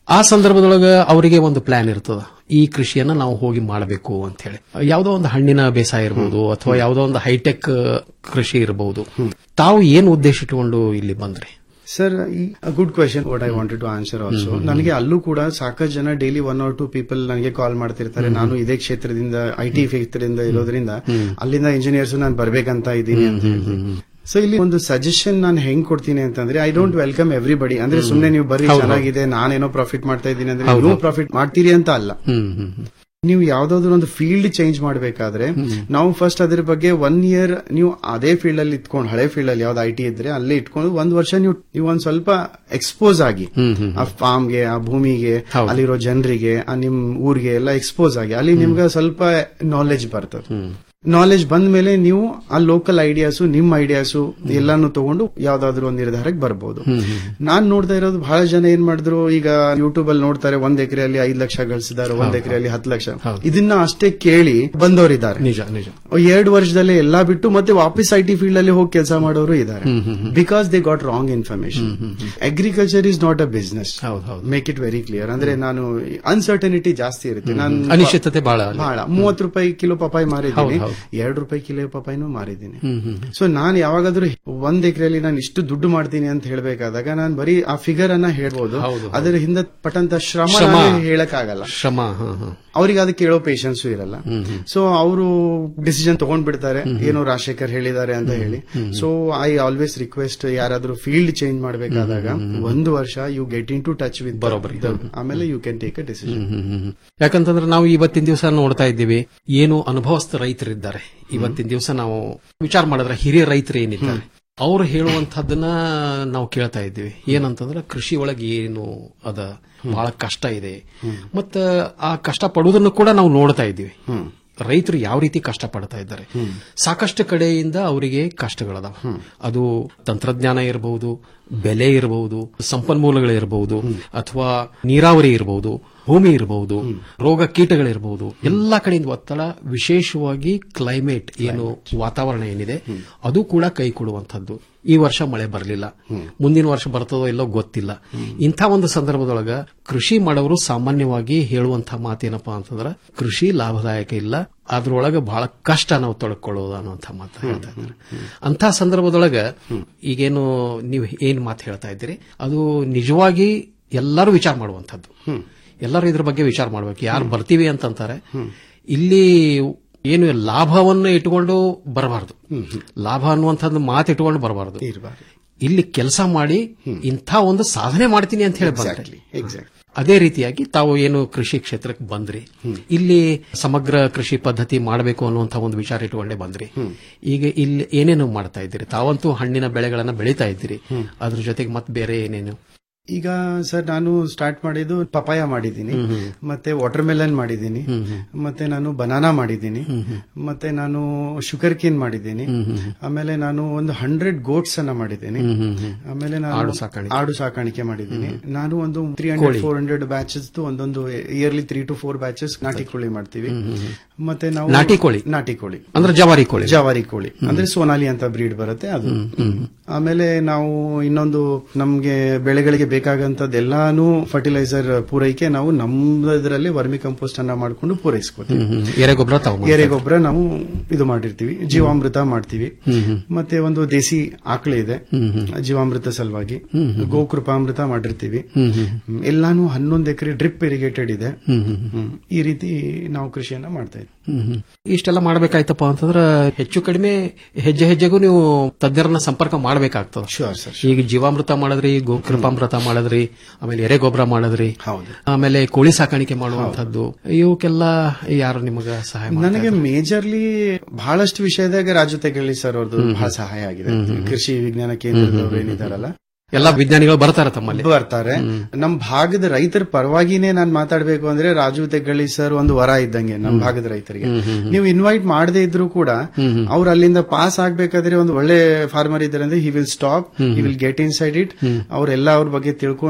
ಆ ಸಂದರ್ಭದೊಳಗ ಅವರಿಗೆ ಒಂದು ಪ್ಲಾನ್ ಇರ್ತದ ಈ ಕೃಷಿಯನ್ನ ನಾವು ಹೋಗಿ ಮಾಡಬೇಕು ಅಂತ ಹೇಳಿ ಯಾವುದೋ ಒಂದು ಹಣ್ಣಿನ ಬೇಸಾಯ ಇರಬಹುದು ಅಥವಾ ಯಾವುದೋ ಒಂದು ಹೈಟೆಕ್ ಕೃಷಿ ಇರಬಹುದು ತಾವು ಏನು ಉದ್ದೇಶ ಇಟ್ಟುಕೊಂಡು ಇಲ್ಲಿ ಬಂದ್ರಿ sir good question what I wanted to answer also ನನಗೆ ಅಲ್ಲೂ ಕೂಡ ಸಾಕಷ್ಟು ಜನ daily one or two people ನನಗೆ ಕಾಲ್ ಮಾಡ್ತಿರ್ತಾರೆ ನಾನು ಇದೇ ಕ್ಷೇತ್ರದಿಂದ ಐ ಟಿ ಕ್ಷೇತ್ರದಿಂದ ಇರೋದ್ರಿಂದ ಅಲ್ಲಿಂದ ಇಂಜಿನಿಯರ್ಸ್ ನಾನು ಬರ್ಬೇಕಂತ ಇದ್ದೀನಿ ಅಂತ ಹೇಳಿ ಸೊ ಇಲ್ಲಿ ಒಂದು ಸಜೆಷನ್ ನಾನು ಹೆಂಗ್ ಕೊಡ್ತೀನಿ ಅಂತಂದ್ರೆ ಐ ಡೋಂಟ್ ವೆಲ್ಕಮ್ ಎವ್ರಿಬಡಿ ಅಂದ್ರೆ ಸುಮ್ನೆ ನೀವು ಬರ್ರಿ ಹೌದು. ಚೆನ್ನಾಗಿದೆ ನಾನೇನೋ ಪ್ರಾಫಿಟ್ ಮಾಡ್ತಾ ಇದ್ದೀನಿ ಅಂದ್ರೆ ಹೌದು. ನೀವು ಪ್ರಾಫಿಟ್ ಮಾಡ್ತೀರಿ ಅಂತ ಅಲ್ಲ ನೀವು ಯಾವ್ದಾದ್ರು ಒಂದು ಫೀಲ್ಡ್ ಚೇಂಜ್ ಮಾಡಬೇಕಾದ್ರೆ ನಾವು ಫಸ್ಟ್ ಅದ್ರ ಬಗ್ಗೆ ಒನ್ ಇಯರ್ ನೀವು ಅದೇ ಫೀಲ್ಡ್ ಅಲ್ಲಿ ಇಟ್ಕೊಂಡು ಹಳೆ ಫೀಲ್ಡ್ ಅಲ್ಲಿ ಯಾವ್ದು ಐ ಟಿ ಇದ್ರೆ ಅಲ್ಲೇ ಇಟ್ಕೊಂಡು ಒಂದ್ ವರ್ಷ ನೀವು ನೀವು ಒಂದ್ ಸ್ವಲ್ಪ ಎಕ್ಸ್ಪೋಸ್ ಆಗಿ ಆ ಫಾರ್ಮ್ಗೆ ಆ ಭೂಮಿಗೆ ಅಲ್ಲಿರೋ ಜನರಿಗೆ ಆ ನಿಮ್ ಊರಿಗೆ ಎಲ್ಲ ಎಕ್ಸ್ಪೋಸ್ ಆಗಿ ಅಲ್ಲಿ ನಿಮ್ಗೆ ಸ್ವಲ್ಪ ನಾಲೆಜ್ ಬರ್ತದೆ ನಾಲೆಜ್ ಬಂದ ಮೇಲೆ ನೀವು ಆ ಲೋಕಲ್ ಐಡಿಯಾಸು ನಿಮ್ ಐಡಿಯಾಸು ಎಲ್ಲಾನು ತಗೊಂಡು ಯಾವ್ದಾದ್ರು ಒಂದು ನಿರ್ಧಾರಕ್ಕೆ ಬರ್ಬೋದು ನಾನ್ ನೋಡ್ತಾ ಇರೋದು ಬಹಳ ಜನ ಏನ್ ಮಾಡಿದ್ರು ಈಗ ಯೂಟ್ಯೂಬ್ ಅಲ್ಲಿ ನೋಡ್ತಾರೆ ಒಂದ್ ಎಕರೆಯಲ್ಲಿ ಐದ್ ಲಕ್ಷ ಗಳಿಸಿದ್ದಾರೆ ಒಂದ್ ಎಕರೆಯಲ್ಲಿ ಹತ್ತು ಲಕ್ಷ ಇದನ್ನ ಅಷ್ಟೇ ಕೇಳಿ ಬಂದವರಿದ್ದಾರೆ ನಿಜ ನಿಜ ಎರಡು ವರ್ಷದಲ್ಲೇ ಎಲ್ಲಾ ಬಿಟ್ಟು ಮತ್ತೆ ವಾಪಸ್ ಐ ಟಿ ಫೀಲ್ಡ್ ಅಲ್ಲಿ ಹೋಗಿ ಕೆಲಸ ಮಾಡೋರು ಇದ್ದಾರೆ because they got wrong information agriculture is not a business make it very clear ಅಂದ್ರೆ ನಾನು ಅನ್ಸರ್ಟನಿಟಿ ಜಾಸ್ತಿ ಇರುತ್ತೆ ನಾನು ಅನಿಶ್ಚಿತತೆ ಬಹಳ ಅಲ್ಲಿ. ಬಹಳ ಮೂವತ್ತು ರೂಪಾಯಿ ಕಿಲೋ ಪಪಾಯಿ ಮಾರಿದ್ದೀನಿ ಹೌದು, ಎರಡು ರೂಪಾಯಿ ಕಿಲೋ ಪಪಾಯಿನೂ ಮಾರಿದ್ದೀನಿ ಸೊ ನಾನು ಯಾವಾಗಾದ್ರೂ ಒಂದ್ ಎಕರೆಯಲ್ಲಿ ನಾನು ಇಷ್ಟು ದುಡ್ಡು ಮಾಡ್ತೀನಿ ಅಂತ ಹೇಳ್ಬೇಕಾದಾಗ ನಾನು ಬರೀ ಆ ಫಿಗರ್ ಅನ್ನ ಹೇಳ್ಬೋದು ಅದರ ಹಿಂದೆ ಪಟ್ಟಂತ ಶ್ರಮ ಶ್ರಮ. ಹೇಳಕ್ ಆಗಲ್ಲ ಶ್ರಮ ಹ, ಹ. ಅವ್ರಿಗೆ ಅದಕ್ಕೆ ಕೇಳೋ ಪೇಷನ್ಸ್ ಇರಲ್ಲ ಸೊ ಅವರು ಡಿಸಿಷನ್ ತಗೊಂಡ್ಬಿಡ್ತಾರೆ ಏನೋ ರಾಜಶೇಖರ್ ಹೇಳಿದ್ದಾರೆ ಅಂತ ಹೇಳಿ ಸೊ ಐ ಆಲ್ವೇಸ್ ರಿಕ್ವೆಸ್ಟ್ ಯಾರಾದ್ರೂ ಫೀಲ್ಡ್ ಚೇಂಜ್ ಮಾಡಬೇಕಾದಾಗ ಒಂದು ವರ್ಷ you get into touch with ಬರೋಬ್ಬರಿ. ಆಮೇಲೆ you can take a decision ಯಾಕಂತಂದ್ರೆ ನಾವು ಇವತ್ತಿನ ದಿವಸ ನೋಡ್ತಾ ಇದ್ದೀವಿ ಏನು ಅನುಭವಸ್ಥ ರೈತರಿದ್ದಾರೆ ಇವತ್ತಿನ ದಿವಸ ನಾವು ವಿಚಾರ ಮಾಡಿದ್ರೆ ಹಿರಿಯ ರೈತರು ಏನಿದ್ದಾರೆ ಅವ್ರು ಹೇಳುವಂತಹದ್ದನ್ನ ನಾವು ಕೇಳ್ತಾ ಇದ್ದೀವಿ ಏನಂತಂದ್ರೆ ಕೃಷಿ ಒಳಗೆ ಏನು ಅದ ಬಹಳ ಕಷ್ಟ ಇದೆ ಮತ್ತ ಆ ಕಷ್ಟ ಪಡುವುದನ್ನು ಕೂಡ ನಾವು ನೋಡ್ತಾ ಇದ್ದೀವಿ ರೈತರು ಯಾವ ರೀತಿ ಕಷ್ಟ ಪಡ್ತಾ ಇದ್ದಾರೆ ಸಾಕಷ್ಟು ಕಡೆಯಿಂದ ಅವರಿಗೆ ಕಷ್ಟಗಳದಾವ ಅದು ತಂತ್ರಜ್ಞಾನ ಇರಬಹುದು ಬೆಲೆ ಇರಬಹುದು ಸಂಪನ್ಮೂಲಗಳಿರಬಹುದು ಅಥವಾ ನೀರಾವರಿ ಇರಬಹುದು ಭೂಮಿ ಇರಬಹುದು ರೋಗ ಕೀಟಗಳಿರಬಹುದು ಎಲ್ಲಾ ಕಡೆಯಿಂದ ಒತ್ತಡ ವಿಶೇಷವಾಗಿ ಕ್ಲೈಮೇಟ್ ಏನು ವಾತಾವರಣ ಏನಿದೆ ಅದು ಕೂಡ ಕೈ ಕೊಡುವಂತದ್ದು ಈ ವರ್ಷ ಮಳೆ ಬರಲಿಲ್ಲ ಮುಂದಿನ ವರ್ಷ ಬರ್ತದೋ ಇಲ್ಲೋ ಗೊತ್ತಿಲ್ಲ ಇಂಥ ಒಂದು ಸಂದರ್ಭದೊಳಗ ಕೃಷಿ ಮಾಡೋರು ಸಾಮಾನ್ಯವಾಗಿ ಹೇಳುವಂತಹ ಮಾತೇನಪ್ಪಾ ಅಂತಂದ್ರೆ ಕೃಷಿ ಲಾಭದಾಯಕ ಇಲ್ಲ ಅದ್ರೊಳಗೆ ಬಹಳ ಕಷ್ಟ ನಾವು ತೊಡ್ಕೊಳ್ಳೋದು ಅನ್ನುವಂಥ ಮಾತು ಹೇಳ್ತಾ ಇದ್ದಾರೆ ಅಂತ ಸಂದರ್ಭದೊಳಗ ಈಗೇನು ನೀವು ಏನ್ ಮಾತು ಹೇಳ್ತಾ ಇದ್ದೀರಿ ಅದು ನಿಜವಾಗಿ ಎಲ್ಲರೂ ವಿಚಾರ ಮಾಡುವಂಥದ್ದು ಎಲ್ಲರೂ ಇದ್ರ ಬಗ್ಗೆ ವಿಚಾರ ಮಾಡ್ಬೇಕು ಯಾರು ಬರ್ತೀವಿ ಅಂತಂತಾರೆ ಇಲ್ಲಿ ಏನು ಲಾಭವನ್ನು ಇಟ್ಕೊಂಡು ಬರಬಾರದು ಲಾಭ ಅನ್ನುವಂಥದ್ದು ಮಾತು ಇಟ್ಕೊಂಡು ಬರಬಾರದು ಇಲ್ಲಿ ಕೆಲಸ ಮಾಡಿ ಇಂಥ ಒಂದು ಸಾಧನೆ ಮಾಡ್ತೀನಿ ಅಂತ ಹೇಳಿ ಬಂದ್ರೆ ಎಕ್ಸಾಕ್ಟ್ ಅದೇ ರೀತಿಯಾಗಿ ತಾವು ಏನು ಕೃಷಿ ಕ್ಷೇತ್ರಕ್ಕೆ ಬಂದ್ರಿ ಇಲ್ಲಿ ಸಮಗ್ರ ಕೃಷಿ ಪದ್ಧತಿ ಮಾಡಬೇಕು ಅನ್ನುವಂತ ಒಂದು ವಿಚಾರ ಇಟ್ಕೊಂಡೇ ಬಂದ್ರಿ ಈಗ ಇಲ್ಲಿ ಏನೇನು ಮಾಡ್ತಾ ಇದ್ದೀರಿ ತಾವಂತೂ ಹಣ್ಣಿನ ಬೆಳೆಗಳನ್ನ ಬೆಳೀತಾ ಇದ್ದೀರಿ ಅದ್ರ ಜೊತೆಗೆ ಮತ್ತೆ ಬೇರೆ ಏನೇನು ಈಗ ಸರ್ ನಾನು ಸ್ಟಾರ್ಟ್ ಮಾಡಿದ್ದು ಪಪಾಯ ಮಾಡಿದ್ದೀನಿ ಮತ್ತೆ ವಾಟರ್ ಮೆಲನ್ ಮಾಡಿದ್ದೀನಿ ಮತ್ತೆ ನಾನು ಬನಾನಾ ಮಾಡಿದ್ದೀನಿ ಮತ್ತೆ ನಾನು ಶುಗರ್ ಕೇನ್ ಮಾಡಿದ್ದೀನಿ ಆಮೇಲೆ ನಾನು ಒಂದು ಹಂಡ್ರೆಡ್ ಗೋಟ್ಸ್ ಅನ್ನ ಮಾಡಿದ್ದೀನಿ ಆಮೇಲೆ ನಾನು ಆಡು ಸಾಕಾಣಿಕೆ. ಆಡು ಸಾಕಾಣಿಕೆ ಮಾಡಿದ್ದೀನಿ ನಾನು ಒಂದು three hundred four hundred batches ಒಂದೊಂದು yearly three to four batches ನಾಟಿ ಕೋಳಿ ಮಾಡ್ತೀವಿ ಮತ್ತೆ ನಾವು ನಾಟಿ ಕೋಳಿ? ನಾಟಿ ಕೋಳಿ ಅಂದ್ರೆ ಜವಾರಿ ಕೋಳಿ? ಜವಾರಿ ಕೋಳಿ ಅಂದ್ರೆ ಸೋನಾಲಿ ಅಂತ ಬ್ರೀಡ್ ಬರುತ್ತೆ ಅದು ಆಮೇಲೆ ನಾವು ಇನ್ನೊಂದು ನಮ್ಗೆ ಬೆಳೆಗಳಿಗೆ ಬೇಕಾಗಂತದ್ದೆಲ್ಲಾನು ಫರ್ಟಿಲೈಸರ್ ಪೂರೈಕೆ ನಾವು ನಮ್ಮದ್ರಲ್ಲಿ ವರ್ಮಿ ಕಂಪೋಸ್ಟ್ ಅನ್ನ ಮಾಡ್ಕೊಂಡು ಪೂರೈಸ್ಕೋತೀವಿ ಎರೆಗೊಬ್ಬರ ತಾವು ಎರೆಗೊಬ್ಬರ ನಾವು ಇದು ಮಾಡಿರ್ತೀವಿ ಜೀವಾಮೃತ ಮಾಡ್ತೀವಿ ಮತ್ತೆ ಒಂದು ದೇಸಿ ಆಕಳೆ ಇದೆ ಜೀವಾಮೃತ ಸಲುವಾಗಿ ಗೋಕೃಪಾಮೃತ ಮಾಡಿರ್ತೀವಿ ಹ್ಮ್. ಎಲ್ಲಾನು ಹನ್ನೊಂದು ಎಕರೆ ಡ್ರಿಪ್ ಇರಿಗೇಟೆಡ್ ಇದೆ ಹ್ಮ್. ಈ ರೀತಿ ನಾವು ಕೃಷಿಯನ್ನ ಮಾಡ್ತಾ ಇದ್ವಿ ಇಷ್ಟೆಲ್ಲ ಮಾಡ್ಬೇಕಾಯ್ತಪ್ಪ ಅಂತಂದ್ರ ಹೆಚ್ಚು ಕಡಿಮೆ ಹೆಜ್ಜೆ ಹೆಜ್ಜೆಗೂ ನೀವು ತಜ್ಞರನ್ನ ಸಂಪರ್ಕ ಮಾಡಬೇಕಾಗ್ತದ ಶೋರ್ ಸರ್ ಈಗ ಜೀವಾಮೃತ ಮಾಡಿದ್ರಿ ಗೋಕೃಪಾಮೃತ ಮಾಡಿದ್ರಿ ಆಮೇಲೆ ಎರೆಗೊಬ್ಬರ ಮಾಡಿದ್ರಿ ಹೌದು ಆಮೇಲೆ ಕೋಳಿ ಸಾಕಾಣಿಕೆ ಮಾಡುವಂತದ್ದು ಇವಕ್ಕೆಲ್ಲ ಯಾರು ನಿಮಗ ಸಹಾಯ ಮಾಡ್ತಾರೆ? ನನಗೆ ಮೇಜರ್ಲಿ ಬಹಳಷ್ಟು ವಿಷಯದಾಗ ರಾಜು ತೆಗಳಿ ಸರ್ ಅವ್ರದ್ದು ಬಹಳ ಸಹಾಯ ಆಗಿದೆ ಕೃಷಿ ವಿಜ್ಞಾನ ಕೇಂದ್ರದವರು ಏನಿದಾರಲ್ಲ ಎಲ್ಲಾ ವಿಜ್ಞಾನಿಗಳು ಬರ್ತಾರೆ ತಮ್ಮಲ್ಲಿ ಬರ್ತಾರೆ ನಮ್ ಭಾಗದ ರೈತರ ಪರವಾಗಿನೇ ನಾನ್ ಮಾತಾಡ್ಬೇಕು ಅಂದ್ರೆ ರಾಜು ತೆಗ್ಗಳಿ ಸರ್ ಒಂದು ವರ ಇದ್ದಂಗೆ ನಮ್ ಭಾಗದ ರೈತರಿಗೆ ನೀವು ಇನ್ವೈಟ್ ಮಾಡದೇ ಇದ್ರು ಕೂಡ ಅವ್ರು ಅಲ್ಲಿಂದ ಪಾಸ್ ಆಗ್ಬೇಕಾದ್ರೆ ಒಂದು ಒಳ್ಳೆ ಫಾರ್ಮರ್ ಇದ್ದಾರೆ ಅಂದ್ರೆ he will stop he will get inside it ಅವರೆಲ್ಲ ಅವ್ರ ಬಗ್ಗೆ ತಿಳ್ಕೊಂಡು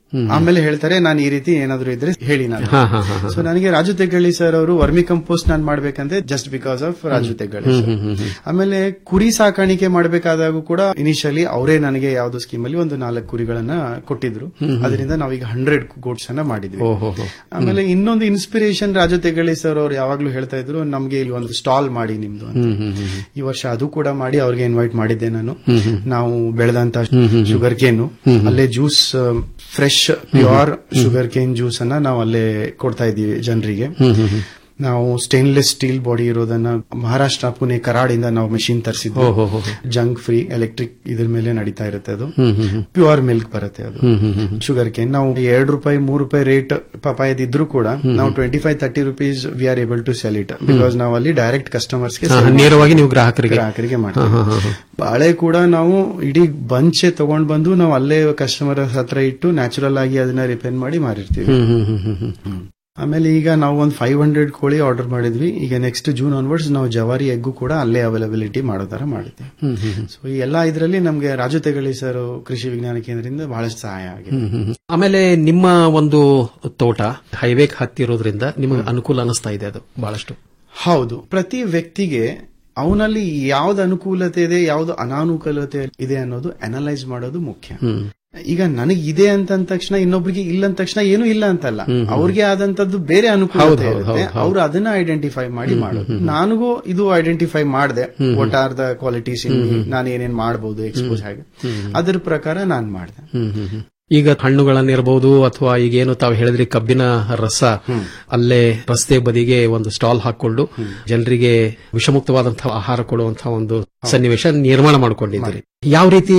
ಆಮೇಲೆ ಹೇಳ್ತಾರೆ ನಾನು ಈ ರೀತಿ ಏನಾದ್ರು ಇದ್ರೆ ಹೇಳಿ ನಾನು ಹಾ, ಹಾ, ಹಾ, ಹಾ. ಸೊ ನನಗೆ ರಾಜು ತೆಗ್ಗಳ್ಳಿ ಸರ್ ಅವರು ವರ್ಮಿ ಕಂಪೋಸ್ಟ್ ನಾನು ಮಾಡ್ಬೇಕಂದ್ರೆ just because of Raju Teggalli hmm, sir. ಹ್ಮ್, ಹ್ಮ್, ಹ್ಮ್. ಆಮೇಲೆ ಕುರಿ ಸಾಕಾಣಿಕೆ ಮಾಡಬೇಕಾದಾಗೂ ಕೂಡ ಇನಿಷಿಯಲಿ ಅವರೇ ನನಗೆ ಯಾವ್ದೋ ಸ್ಕೀಮ್ ಅಲ್ಲಿ ಒಂದು ನಾಲ್ಕು ಕುರಿಗಳನ್ನ ಕೊಟ್ಟಿದ್ರು ಹ್ಮ್, ಹ್ಮ್. ಅದರಿಂದ ನಾವೀಗ ಹಂಡ್ರೆಡ್ ಗೋಟ್ಸ್ ಅನ್ನ ಮಾಡಿದ್ವಿ ಓಹೋ ಹೋ. ಆಮೇಲೆ ಇನ್ನೊಂದು ಇನ್ಸ್ಪಿರೇಷನ್ ರಾಜು ತೆಗ್ಗಳ್ಳಿ ಸರ್ ಅವರು ಯಾವಾಗ್ಲೂ ಹೇಳ್ತಾ ಇದ್ರು ನಮ್ಗೆ ಇಲ್ಲಿ ಒಂದು ಸ್ಟಾಲ್ ಮಾಡಿ ನಿಮ್ದು ಅಂತ ಹ್ಮ್, ಹ್ಮ್, ಹ್ಮ್, ಹ್ಮ್. ಈ ವರ್ಷ ಅದು ಕೂಡ ಮಾಡಿ ಅವ್ರಿಗೆ ಇನ್ವೈಟ್ ಮಾಡಿದ್ದೆ ನಾನು ಹ್ಮ್, ಹ್ಮ್. ನಾವು ಬೆಳೆದಂತ ಹ್ಮ್, ಹ್ಮ್, ಹ್ಮ್. ಶುಗರ್ ಕೇನು ಹ್ಮ್, ಹ್ಮ್. ಅಲ್ಲೇ juice fresh pure sugar cane juice ಅನ್ನ ನಾವು ಅಲ್ಲೇ ಕೊಡ್ತಾ ಇದೀವಿ ಜನರಿಗೆ ಹ್ಮ್, ಹ್ಮ್, ಹ್ಮ್. ನಾವು ಸ್ಟೇನ್ಲೆಸ್ ಸ್ಟೀಲ್ ಬಾಡಿ ಇರೋದನ್ನ ಮಹಾರಾಷ್ಟ್ರ ಪುಣೆ ಕರಾಡಿಂದ ನಾವು ಮೆಷಿನ್ ತರಿಸಿದ್ವಿ ಓಹೋ ಹೋ ಹೋ. ಜಂಕ್ ಫ್ರೀ ಎಲೆಕ್ಟ್ರಿಕ್ ಇದ್ರ ಮೇಲೆ ನಡೀತಾ ಇರುತ್ತೆ ಅದು ಹ್ಮ್, ಹ್ಮ್, ಹ್ಮ್. ಪ್ಯೂರ್ ಮಿಲ್ಕ್ ಬರುತ್ತೆ ಅದು ಹ್ಮ್, ಹ್ಮ್, ಹ್ಮ್. ಶುಗರ್ ಕೇನ್ ನಾವು ಎರಡು ರೂಪಾಯಿ ಮೂರು ರೂಪಾಯಿ ರೇಟ್ ಪಪಾಯದಿದ್ರು ಕೂಡ ನಾವು twenty five thirty rupees we are able to sell it because ನಾವು ಅಲ್ಲಿ ಡೈರೆಕ್ಟ್ ಕಸ್ಟಮರ್ಸ್ಗೆ ಹಾ, ನೇರವಾಗಿ ನೀವು ಗ್ರಾಹಕರಿಗೆ ಗ್ರಾಹಕರಿಗೆ ಹಾ, ಮಾಡ್ತೀವಿ ಹಾ, ಹಾ, ಹಾ. ಬಾಳೆ ಕೂಡ ನಾವು ಇಡೀ ಬಂಚೆ ತಗೊಂಡ್ ಬಂದು ನಾವು ಅಲ್ಲೇ ಕಸ್ಟಮರ್ ಹತ್ರ ಇಟ್ಟು ನ್ಯಾಚುರಲ್ ಆಗಿ ಅದನ್ನ ರಿಪೇರ್ ಮಾಡಿ ಮಾರಿರ್ತೀವಿ ಹ್ಮ್, ಹ್ಮ್, ಹ್ಮ್, ಹ್ಮ್, ಹ್ಮ್. ಆಮೇಲೆ ಈಗ ನಾವು ಒಂದು ಫೈವ್ ಹಂಡ್ರೆಡ್ ಕೋಳಿ ಆರ್ಡರ್ ಮಾಡಿದ್ವಿ ಈಗ ನೆಕ್ಸ್ಟ್ ಜೂನ್ ಆನ್ವರ್ಡ್ಸ್ ನಾವು ಜವಾರಿ ಎಗ್ಗು ಕೂಡ ಅಲ್ಲೇ ಅವೈಲಬಿಲಿಟಿ ಮಾಡೋ ತರ ಮಾಡಿದ್ವಿ ಹ್ಮ್, ಹ್ಮ್, ಹ್ಮ್. ಸೊ ಈ ಎಲ್ಲಾ ಇದರಲ್ಲಿ ನಮ್ಗೆ ರಾಜು ತೆಗಳಿ ಸರ್ ಕೃಷಿ ವಿಜ್ಞಾನ ಕೇಂದ್ರದಿಂದ ಬಹಳಷ್ಟು ಸಹಾಯ ಆಗಿದೆ ಹ್ಮ್, ಹ್ಮ್, ಹ್ಮ್. ಆಮೇಲೆ ನಿಮ್ಮ ಒಂದು ತೋಟ ಹೈವೇಗ್ ಹತ್ತಿರೋದ್ರಿಂದ ನಿಮಗೆ ಅನುಕೂಲ ಅನಿಸ್ತಾ ಇದೆ ಅದು ಬಹಳಷ್ಟು ಹೌದು ಪ್ರತಿ ವ್ಯಕ್ತಿಗೆ ಅವನಲ್ಲಿ ಯಾವ್ದು ಅನುಕೂಲತೆ ಇದೆ ಯಾವ್ದು ಅನಾನುಕೂಲತೆ ಇದೆ ಅನ್ನೋದು ಅನಲೈಸ್ ಮಾಡೋದು ಮುಖ್ಯ ಹ್ಮ್. ಈಗ ನನಗೆ ಇದೆ ಅಂತ ಅಂದ ತಕ್ಷಣ ಇನ್ನೊಬ್ರಿಗೆ ಇಲ್ಲ ಅಂದ ತಕ್ಷಣ ಏನು ಇಲ್ಲ ಅಂತಲ್ಲ ಹ್ಮ್, ಹ್ಮ್. ಅವ್ರಿಗೆ ಆದಂತದ್ದು ಬೇರೆ ಅನುಕೂಲತೆ ಹೌದು, ಹೌದು, ಇರುತ್ತೆ ಹೌದು, ಹೌದು. ಅವ್ರು ಅದನ್ನ ಐಡೆಂಟಿಫೈ ಮಾಡಿ ಹ್ಮ್, ಮಾಡೋದು ಹ್ಮ್, ಹ್ಮ್. ನನಗೂ ಇದು ಐಡೆಂಟಿಫೈ ಮಾಡಿದೆ ಹ್ಮ್, hmm. What are the qualities in hmm, ಹ್ಮ್. ನಾನು ಏನೇನ್ ಮಾಡಬಹುದು ಎಕ್ಸ್ಪೋಸ್ ಹಾಗೆ ಹ್ಮ್, ಹ್ಮ್. ಅದ್ರ ಪ್ರಕಾರ ನಾನ್ ಮಾಡಿದೆ ಹ್ಮ್, ಹ್ಮ್, ಹ್ಮ್. ಈಗ ಹಣ್ಣುಗಳನ್ನಿರಬಹುದು ಅಥವಾ ಈಗೇನು ತಾವು ಹೇಳಿದ್ರಿ ಕಬ್ಬಿನ ರಸ ಅಲ್ಲೇ ರಸ್ತೆ ಬದಿಗೆ ಒಂದು ಸ್ಟಾಲ್ ಹಾಕೊಂಡು ಜನರಿಗೆ ವಿಷಮುಕ್ತವಾದಂತಹ ಆಹಾರ ಕೊಡುವಂತಹ ಒಂದು ಸನ್ನಿವೇಶ ನಿರ್ಮಾಣ ಮಾಡಿಕೊಂಡಿದ್ದೀರಿ ಯಾವ ರೀತಿ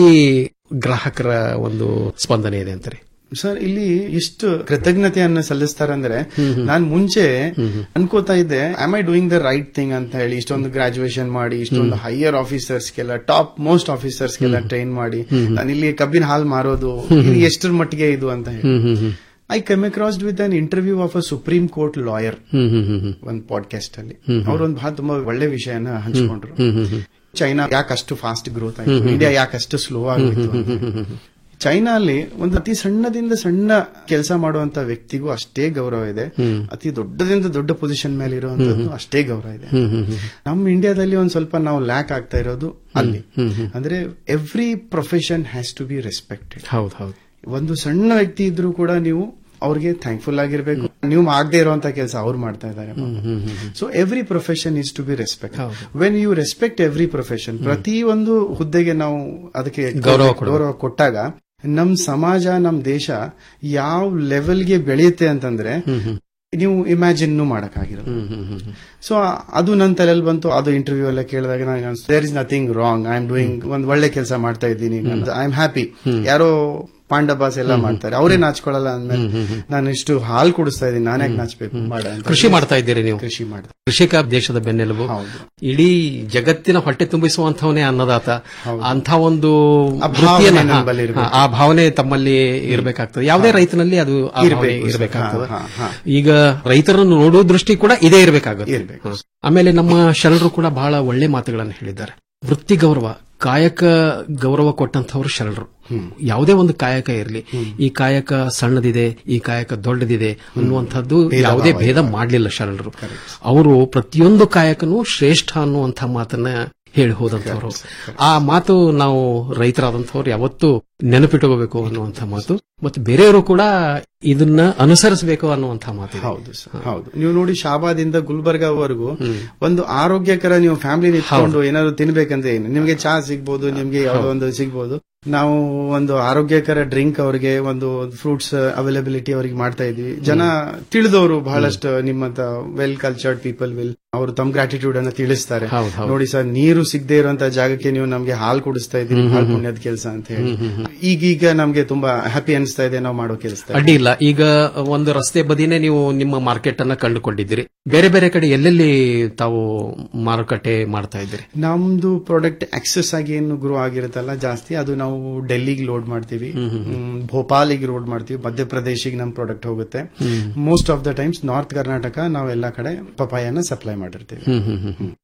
ಗ್ರಾಹಕರ ಒಂದು ಸ್ಪಂದನೆ ಇದೆ ಅಂತಾರೆ ಸರ್ ಇಲ್ಲಿ ಎಷ್ಟು ಕೃತಜ್ಞತೆಯನ್ನ ಸಲ್ಲಿಸ್ತಾರಂದ್ರೆ ಹ್ಮ್, ಹ್ಮ್. ನಾನ್ ಮುಂಚೆ ಹ್ಮ್, ಹ್ಮ್. ಅನ್ಕೋತಾ ಇದ್ದೆ am I doing the right thing ಅಂತ ಹೇಳಿ ಇಷ್ಟೊಂದು ಗ್ರಾಜುಯೇಷನ್ ಮಾಡಿ ಇಷ್ಟೊಂದು ಹೈಯರ್ ಆಫೀಸರ್ಸ್ಗೆಲ್ಲ ಟಾಪ್ ಮೋಸ್ಟ್ ಆಫೀಸರ್ಸ್ಗೆಲ್ಲ ಹ್ಮ್. ಟ್ರೈನ್ ಮಾಡಿ ಹ್ಮ್, ಹ್ಮ್. ನಾನು ಇಲ್ಲಿ ಕಬ್ಬಿನ ಹಾಲ್ ಮಾರೋದು ಹ್ಮ್, ಇದು ಹ್ಮ್. ಎಷ್ಟರ ಮಟ್ಟಿಗೆ ಇದು ಅಂತ ಹೇಳಿ ಹ್ಮ್, ಹ್ಮ್, ಹ್ಮ್. I come across with an interview of a supreme court lawyer hmm, hmm, hmm, hmm. ಒಂದು ಪಾಡ್ಕಾಸ್ಟ್ ಅಲ್ಲಿ ಹ್ಮ್, ಹ್ಮ್. ಅವರೊಂದು ಬಹಳ ತುಂಬಾ ಒಳ್ಳೆ ವಿಷಯನ ಹಂಚ್ಕೊಂಡ್ರು ಹ್ಮ್, ಹ್ಮ್, ಹ್ಮ್. ಚೈನಾ ಯಾಕಷ್ಟು ಫಾಸ್ಟ್ ಗ್ರೋತ್ ಹ್ಮ್, ಆಯ್ತು ಹ್ಮ್. ಇಂಡಿಯಾ ಯಾಕಷ್ಟು ಸ್ಲೋ ಆಗಿತ್ತು ಹ್ಮ್, ಅಂತ ಹ್ಮ್, ಹ್ಮ್, ಹ್ಮ್, ಹ್ಮ್. ಚೈನಾ ಅಲ್ಲಿ ಒಂದು ಅತಿ ಸಣ್ಣದಿಂದ ಸಣ್ಣ ಕೆಲಸ ಮಾಡುವಂತ ವ್ಯಕ್ತಿಗೂ ಅಷ್ಟೇ ಗೌರವ ಇದೆ ಹ್ಮ್. ಅತಿ ದೊಡ್ಡದಿಂದ ದೊಡ್ಡ ಪೊಸಿಷನ್ ಮೇಲೆ ಇರುವಂತದ್ದು ಹ್ಮ್. ಅಷ್ಟೇ ಗೌರವ ಇದೆ ಹ್ಮ್, ಹ್ಮ್, ಹ್ಮ್. ನಮ್ಮ ಇಂಡಿಯಾದಲ್ಲಿ ಒಂದ್ ಸ್ವಲ್ಪ ನಾವು ಲ್ಯಾಕ್ ಆಗ್ತಾ ಇರೋದು ಅಲ್ಲಿ ಹ್ಮ್, ಹ್ಮ್. ಅಂದ್ರೆ every profession has to be respected ಹೌದು ಹೌದು ಒಂದು ಸಣ್ಣ ವ್ಯಕ್ತಿ ಇದ್ರೂ ಕೂಡ ನೀವು ಅವ್ರಿಗೆ ಥ್ಯಾಂಕ್ಫುಲ್ ಆಗಿರ್ಬೇಕು ನೀವು ಆಗದೆ ಇರುವಂತ ಕೆಲಸ ಅವ್ರು ಮಾಡ್ತಾ ಇದ್ದಾರೆ ಹ್ಮ್, ಹ್ಮ್, ಹ್ಮ್, ಹ್ಮ್. So every profession is to be respect ಹೌದು. When you respect every profession ಪ್ರತಿ ಒಂದು ಹುದ್ದೆಗೆ ನಾವು ಅದಕ್ಕೆ ಗೌರವ ಕೊಡ್ಬೇಕು. ಗೌರವ ಕೊಟ್ಟಾಗ ನಮ್ ಸಮಾಜ ನಮ್ ದೇಶ ಯಾವ ಲೆವೆಲ್ಗೆ ಬೆಳೆಯುತ್ತೆ ಅಂತಂದ್ರೆ ಹ್ಮ್, ಹ್ಮ್. ನೀವು ಇಮ್ಯಾಜಿನ್ ಮಾಡಕ್ಕಾಗಿರೋದು ಹ್ಮ್, ಹ್ಮ್, ಹ್ಮ್, ಹ್ಮ್. ಸೊ ಅದು ನನ್ನ ತಲೆಯಲ್ಲಿ ಬಂತು ಅದು ಇಂಟರ್ವ್ಯೂ ಎಲ್ಲ ಕೇಳಿದಾಗ ನನಗೆ there is nothing wrong I am doing ಒಂದ್ ಒಳ್ಳೆ ಕೆಲಸ ಮಾಡ್ತಾ ಇದ್ದೀನಿ ಐ ಆಮ್ ಹ್ಯಾಪಿ ಯಾರೋ ಪಾಂಡಬಾಸ್ ಎಲ್ಲ ಮಾಡ್ತಾರೆ ಅವರೇ ನಾಚ್ಕೊಳ್ಳಲ್ಲ ಅಂದ್ಮೇಲೆ ಹ್ಮ್, ಹ್ಮ್, ಹ್ಮ್. ನಾನು ಇಷ್ಟು ಹಾಲು ಕುಡಿಸ್ತಾ ಇದ್ದೀನಿ ನಾನೇ ನಾಚ್ಬೇಕು ಮಾಡ ಅಂತ. ಕೃಷಿ ಮಾಡ್ತಾ ಇದ್ದೀರಿ ನೀವು ಕೃಷಿ ಮಾಡ್ತಾ ಕೃಷಿಕ ದೇಶದ ಬೆನ್ನೆಲುಬು ಹೌದು. ಇಡೀ ಜಗತ್ತಿನ ಹೊಟ್ಟೆ ತುಂಬಿಸುವಂತವನೇ ಅನ್ನದಾತ ಹೌದು. ಅಂತ ಒಂದು ಆ ಭಾವನೆ ವೃತ್ತಿಯನ್ನ- ನಮ್ಮಲ್ಲಿ ಇರ್ಬೇಕು. ಹಾ, ಆ ಭಾವನೆ ತಮ್ಮಲ್ಲಿ ಇರಬೇಕಾಗ್ತದೆ ಯಾವುದೇ ರೈತನಲ್ಲಿ ಅದು ಆ ಭಾವನೆ ಇರ್ಬೇಕು ಸರ್. ಇರಬೇಕಾಗ್ತದೆ ಹಾ, ಹಾ, ಹಾ. ಈಗ ರೈತರನ್ನು ನೋಡೋ ದೃಷ್ಟಿ ಕೂಡ ಇದೇ ಇರಬೇಕಾಗುತ್ತೆ ಇರ್ಬೇಕು. ಆಮೇಲೆ ನಮ್ಮ ಶರಣರು ಕೂಡ ಬಹಳ ಒಳ್ಳೆ ಮಾತುಗಳನ್ನು ಹೇಳಿದ್ದಾರೆ ವೃತ್ತಿ ಗೌರವ ಕಾಯಕ ಗೌರವ ಕೊಟ್ಟಂತವ್ರು ಶರಣರು ಯಾವುದೇ ಒಂದು ಕಾಯಕ ಇರಲಿ ಈ ಕಾಯಕ ಸಣ್ಣದಿದೆ ಈ ಕಾಯಕ ದೊಡ್ಡದಿದೆ ಅನ್ನುವಂಥದ್ದು ಭೇದ ಯಾವುದೇ ಭಾವ ಭೇದ ಮಾಡಲಿಲ್ಲ ಶರಣರು ಅವರು ಪ್ರತಿಯೊಂದು ಕಾಯಕನೂ ಶ್ರೇಷ್ಠ ಅನ್ನುವಂಥ ಮಾತನ್ನ ಹೇಳಿ ಹೋದಂತವ್ರು ಆ ಮಾತು ನಾವು ರೈತರಾದಂಥವ್ರು ಯಾವತ್ತೂ ನೆನಪಿಟ್ಟುಕೋಬೇಕು ಅನ್ನುವಂಥ ಮಾತು ಮತ್ತು ಬೇರೆಯವರು ಕೂಡ ಇದನ್ನ ಅನುಸರಿಸಬೇಕು ಅನ್ನುವಂಥ ಮಾತು ಇದೆ. ಹೌದು ಸರ್ ಹೌದು ನೀವು ನೋಡಿ ಶಾಬಾದಿಂದ ಗುಲ್ಬರ್ಗಾವರೆಗೂ ಒಂದು ಆರೋಗ್ಯಕರ ನೀವು ಫ್ಯಾಮಿಲಿ ನಿಂತ್ಕೊಂಡು ಏನಾದ್ರು ತಿನ್ಬೇಕಂದ್ರೆ ಏನು ನಿಮ್ಗೆ ಚಹಾ ಸಿಗ್ಬೋದು ನಿಮ್ಗೆ ಯಾವ್ದೋ ಒಂದು ಸಿಗ್ಬೋದು ನಾವು ಒಂದು ಆರೋಗ್ಯಕರ ಡ್ರಿಂಕ್ ಅವರಿಗೆ ಒಂದು ಫ್ರೂಟ್ಸ್ ಅವೈಲಬಿಲಿಟಿ ಅವರಿಗೆ ಮಾಡ್ತಾ ಇದ್ವಿ ಜನ ತಿಳಿದವರು ಬಹಳಷ್ಟು ನಿಮ್ಮಂತ ವೆಲ್ ಕಲ್ಚರ್ಡ್ ಪೀಪಲ್ ವಿಲ್ ಅವರು ತಮ್ಮ ಗ್ರಾಟಿಟ್ಯೂಡ್ ಅನ್ನ ತಿಳಿಸ್ತಾರೆ ಹೌದು, ಹೌದು. ನೋಡಿ ಸರ್ ನೀರು ಸಿಗದೆ ಇರುವಂತ ಜಾಗಕ್ಕೆ ನೀವು ನಮ್ಗೆ ಹಾಲು ಕುಡಿಸ್ತಾ ಇದ್ದೀರಿ ಹ್ಮ್, ಬಹಳ ಹ್ಮ್, ಪುಣ್ಯದ ಕೆಲಸ ಅಂತ ಹೇಳಿ ಹ್ಮ್, ಹ್ಮ್, ಈಗೀಗ ನಮ್ಗೆ ತುಂಬಾ ಹ್ಯಾಪಿ ಅನಿಸ್ತಾ ಇದೆ ನಾವು ಮಾಡೋ ಕೆಲಸ ಅಡ್ಡಿ ಇಲ್ಲ ಈಗ ಒಂದು ರಸ್ತೆ ಬದಿನೇ ನೀವು ನಿಮ್ಮ ಮಾರ್ಕೆಟ್ ಅನ್ನ ಕಂಡುಕೊಂಡಿದ್ದೀರಿ ಬೇರೆ ಬೇರೆ ಕಡೆ ಎಲ್ಲೆಲ್ಲಿ ತಾವು ಮಾರುಕಟ್ಟೆ ಮಾಡ್ತಾ ಇದ್ದೀರಿ ನಮ್ದು ಪ್ರಾಡಕ್ಟ್ ಆಕ್ಸೆಸ್ ಆಗಿ ಏನು ಗ್ರೋ ಆಗಿರುತ್ತಲ್ಲ ಜಾಸ್ತಿ ಅದು ನಾವು ಡೆಲ್ಲಿಗೆ ಲೋಡ್ ಮಾಡ್ತೀವಿ ಹ್ಮ್, ಭೋಪಾಲಿಗೆ ಲೋಡ್ ಮಾಡ್ತೀವಿ ಮಧ್ಯಪ್ರದೇಶಿಗೆ ನಮ್ ಪ್ರಾಡಕ್ಟ್ ಹೋಗುತ್ತೆ ಹ್ಮ್. Most of the times north Karnataka ನಾವೆಲ್ಲ ಕಡೆ ಪಪಾಯನ ಸಪ್ಲೈ ಮಾಡಿರ್ತೀವಿ ಹ್ಮ್, ಹ್ಮ್, ಹ್ಮ್, ಹ್ಮ್.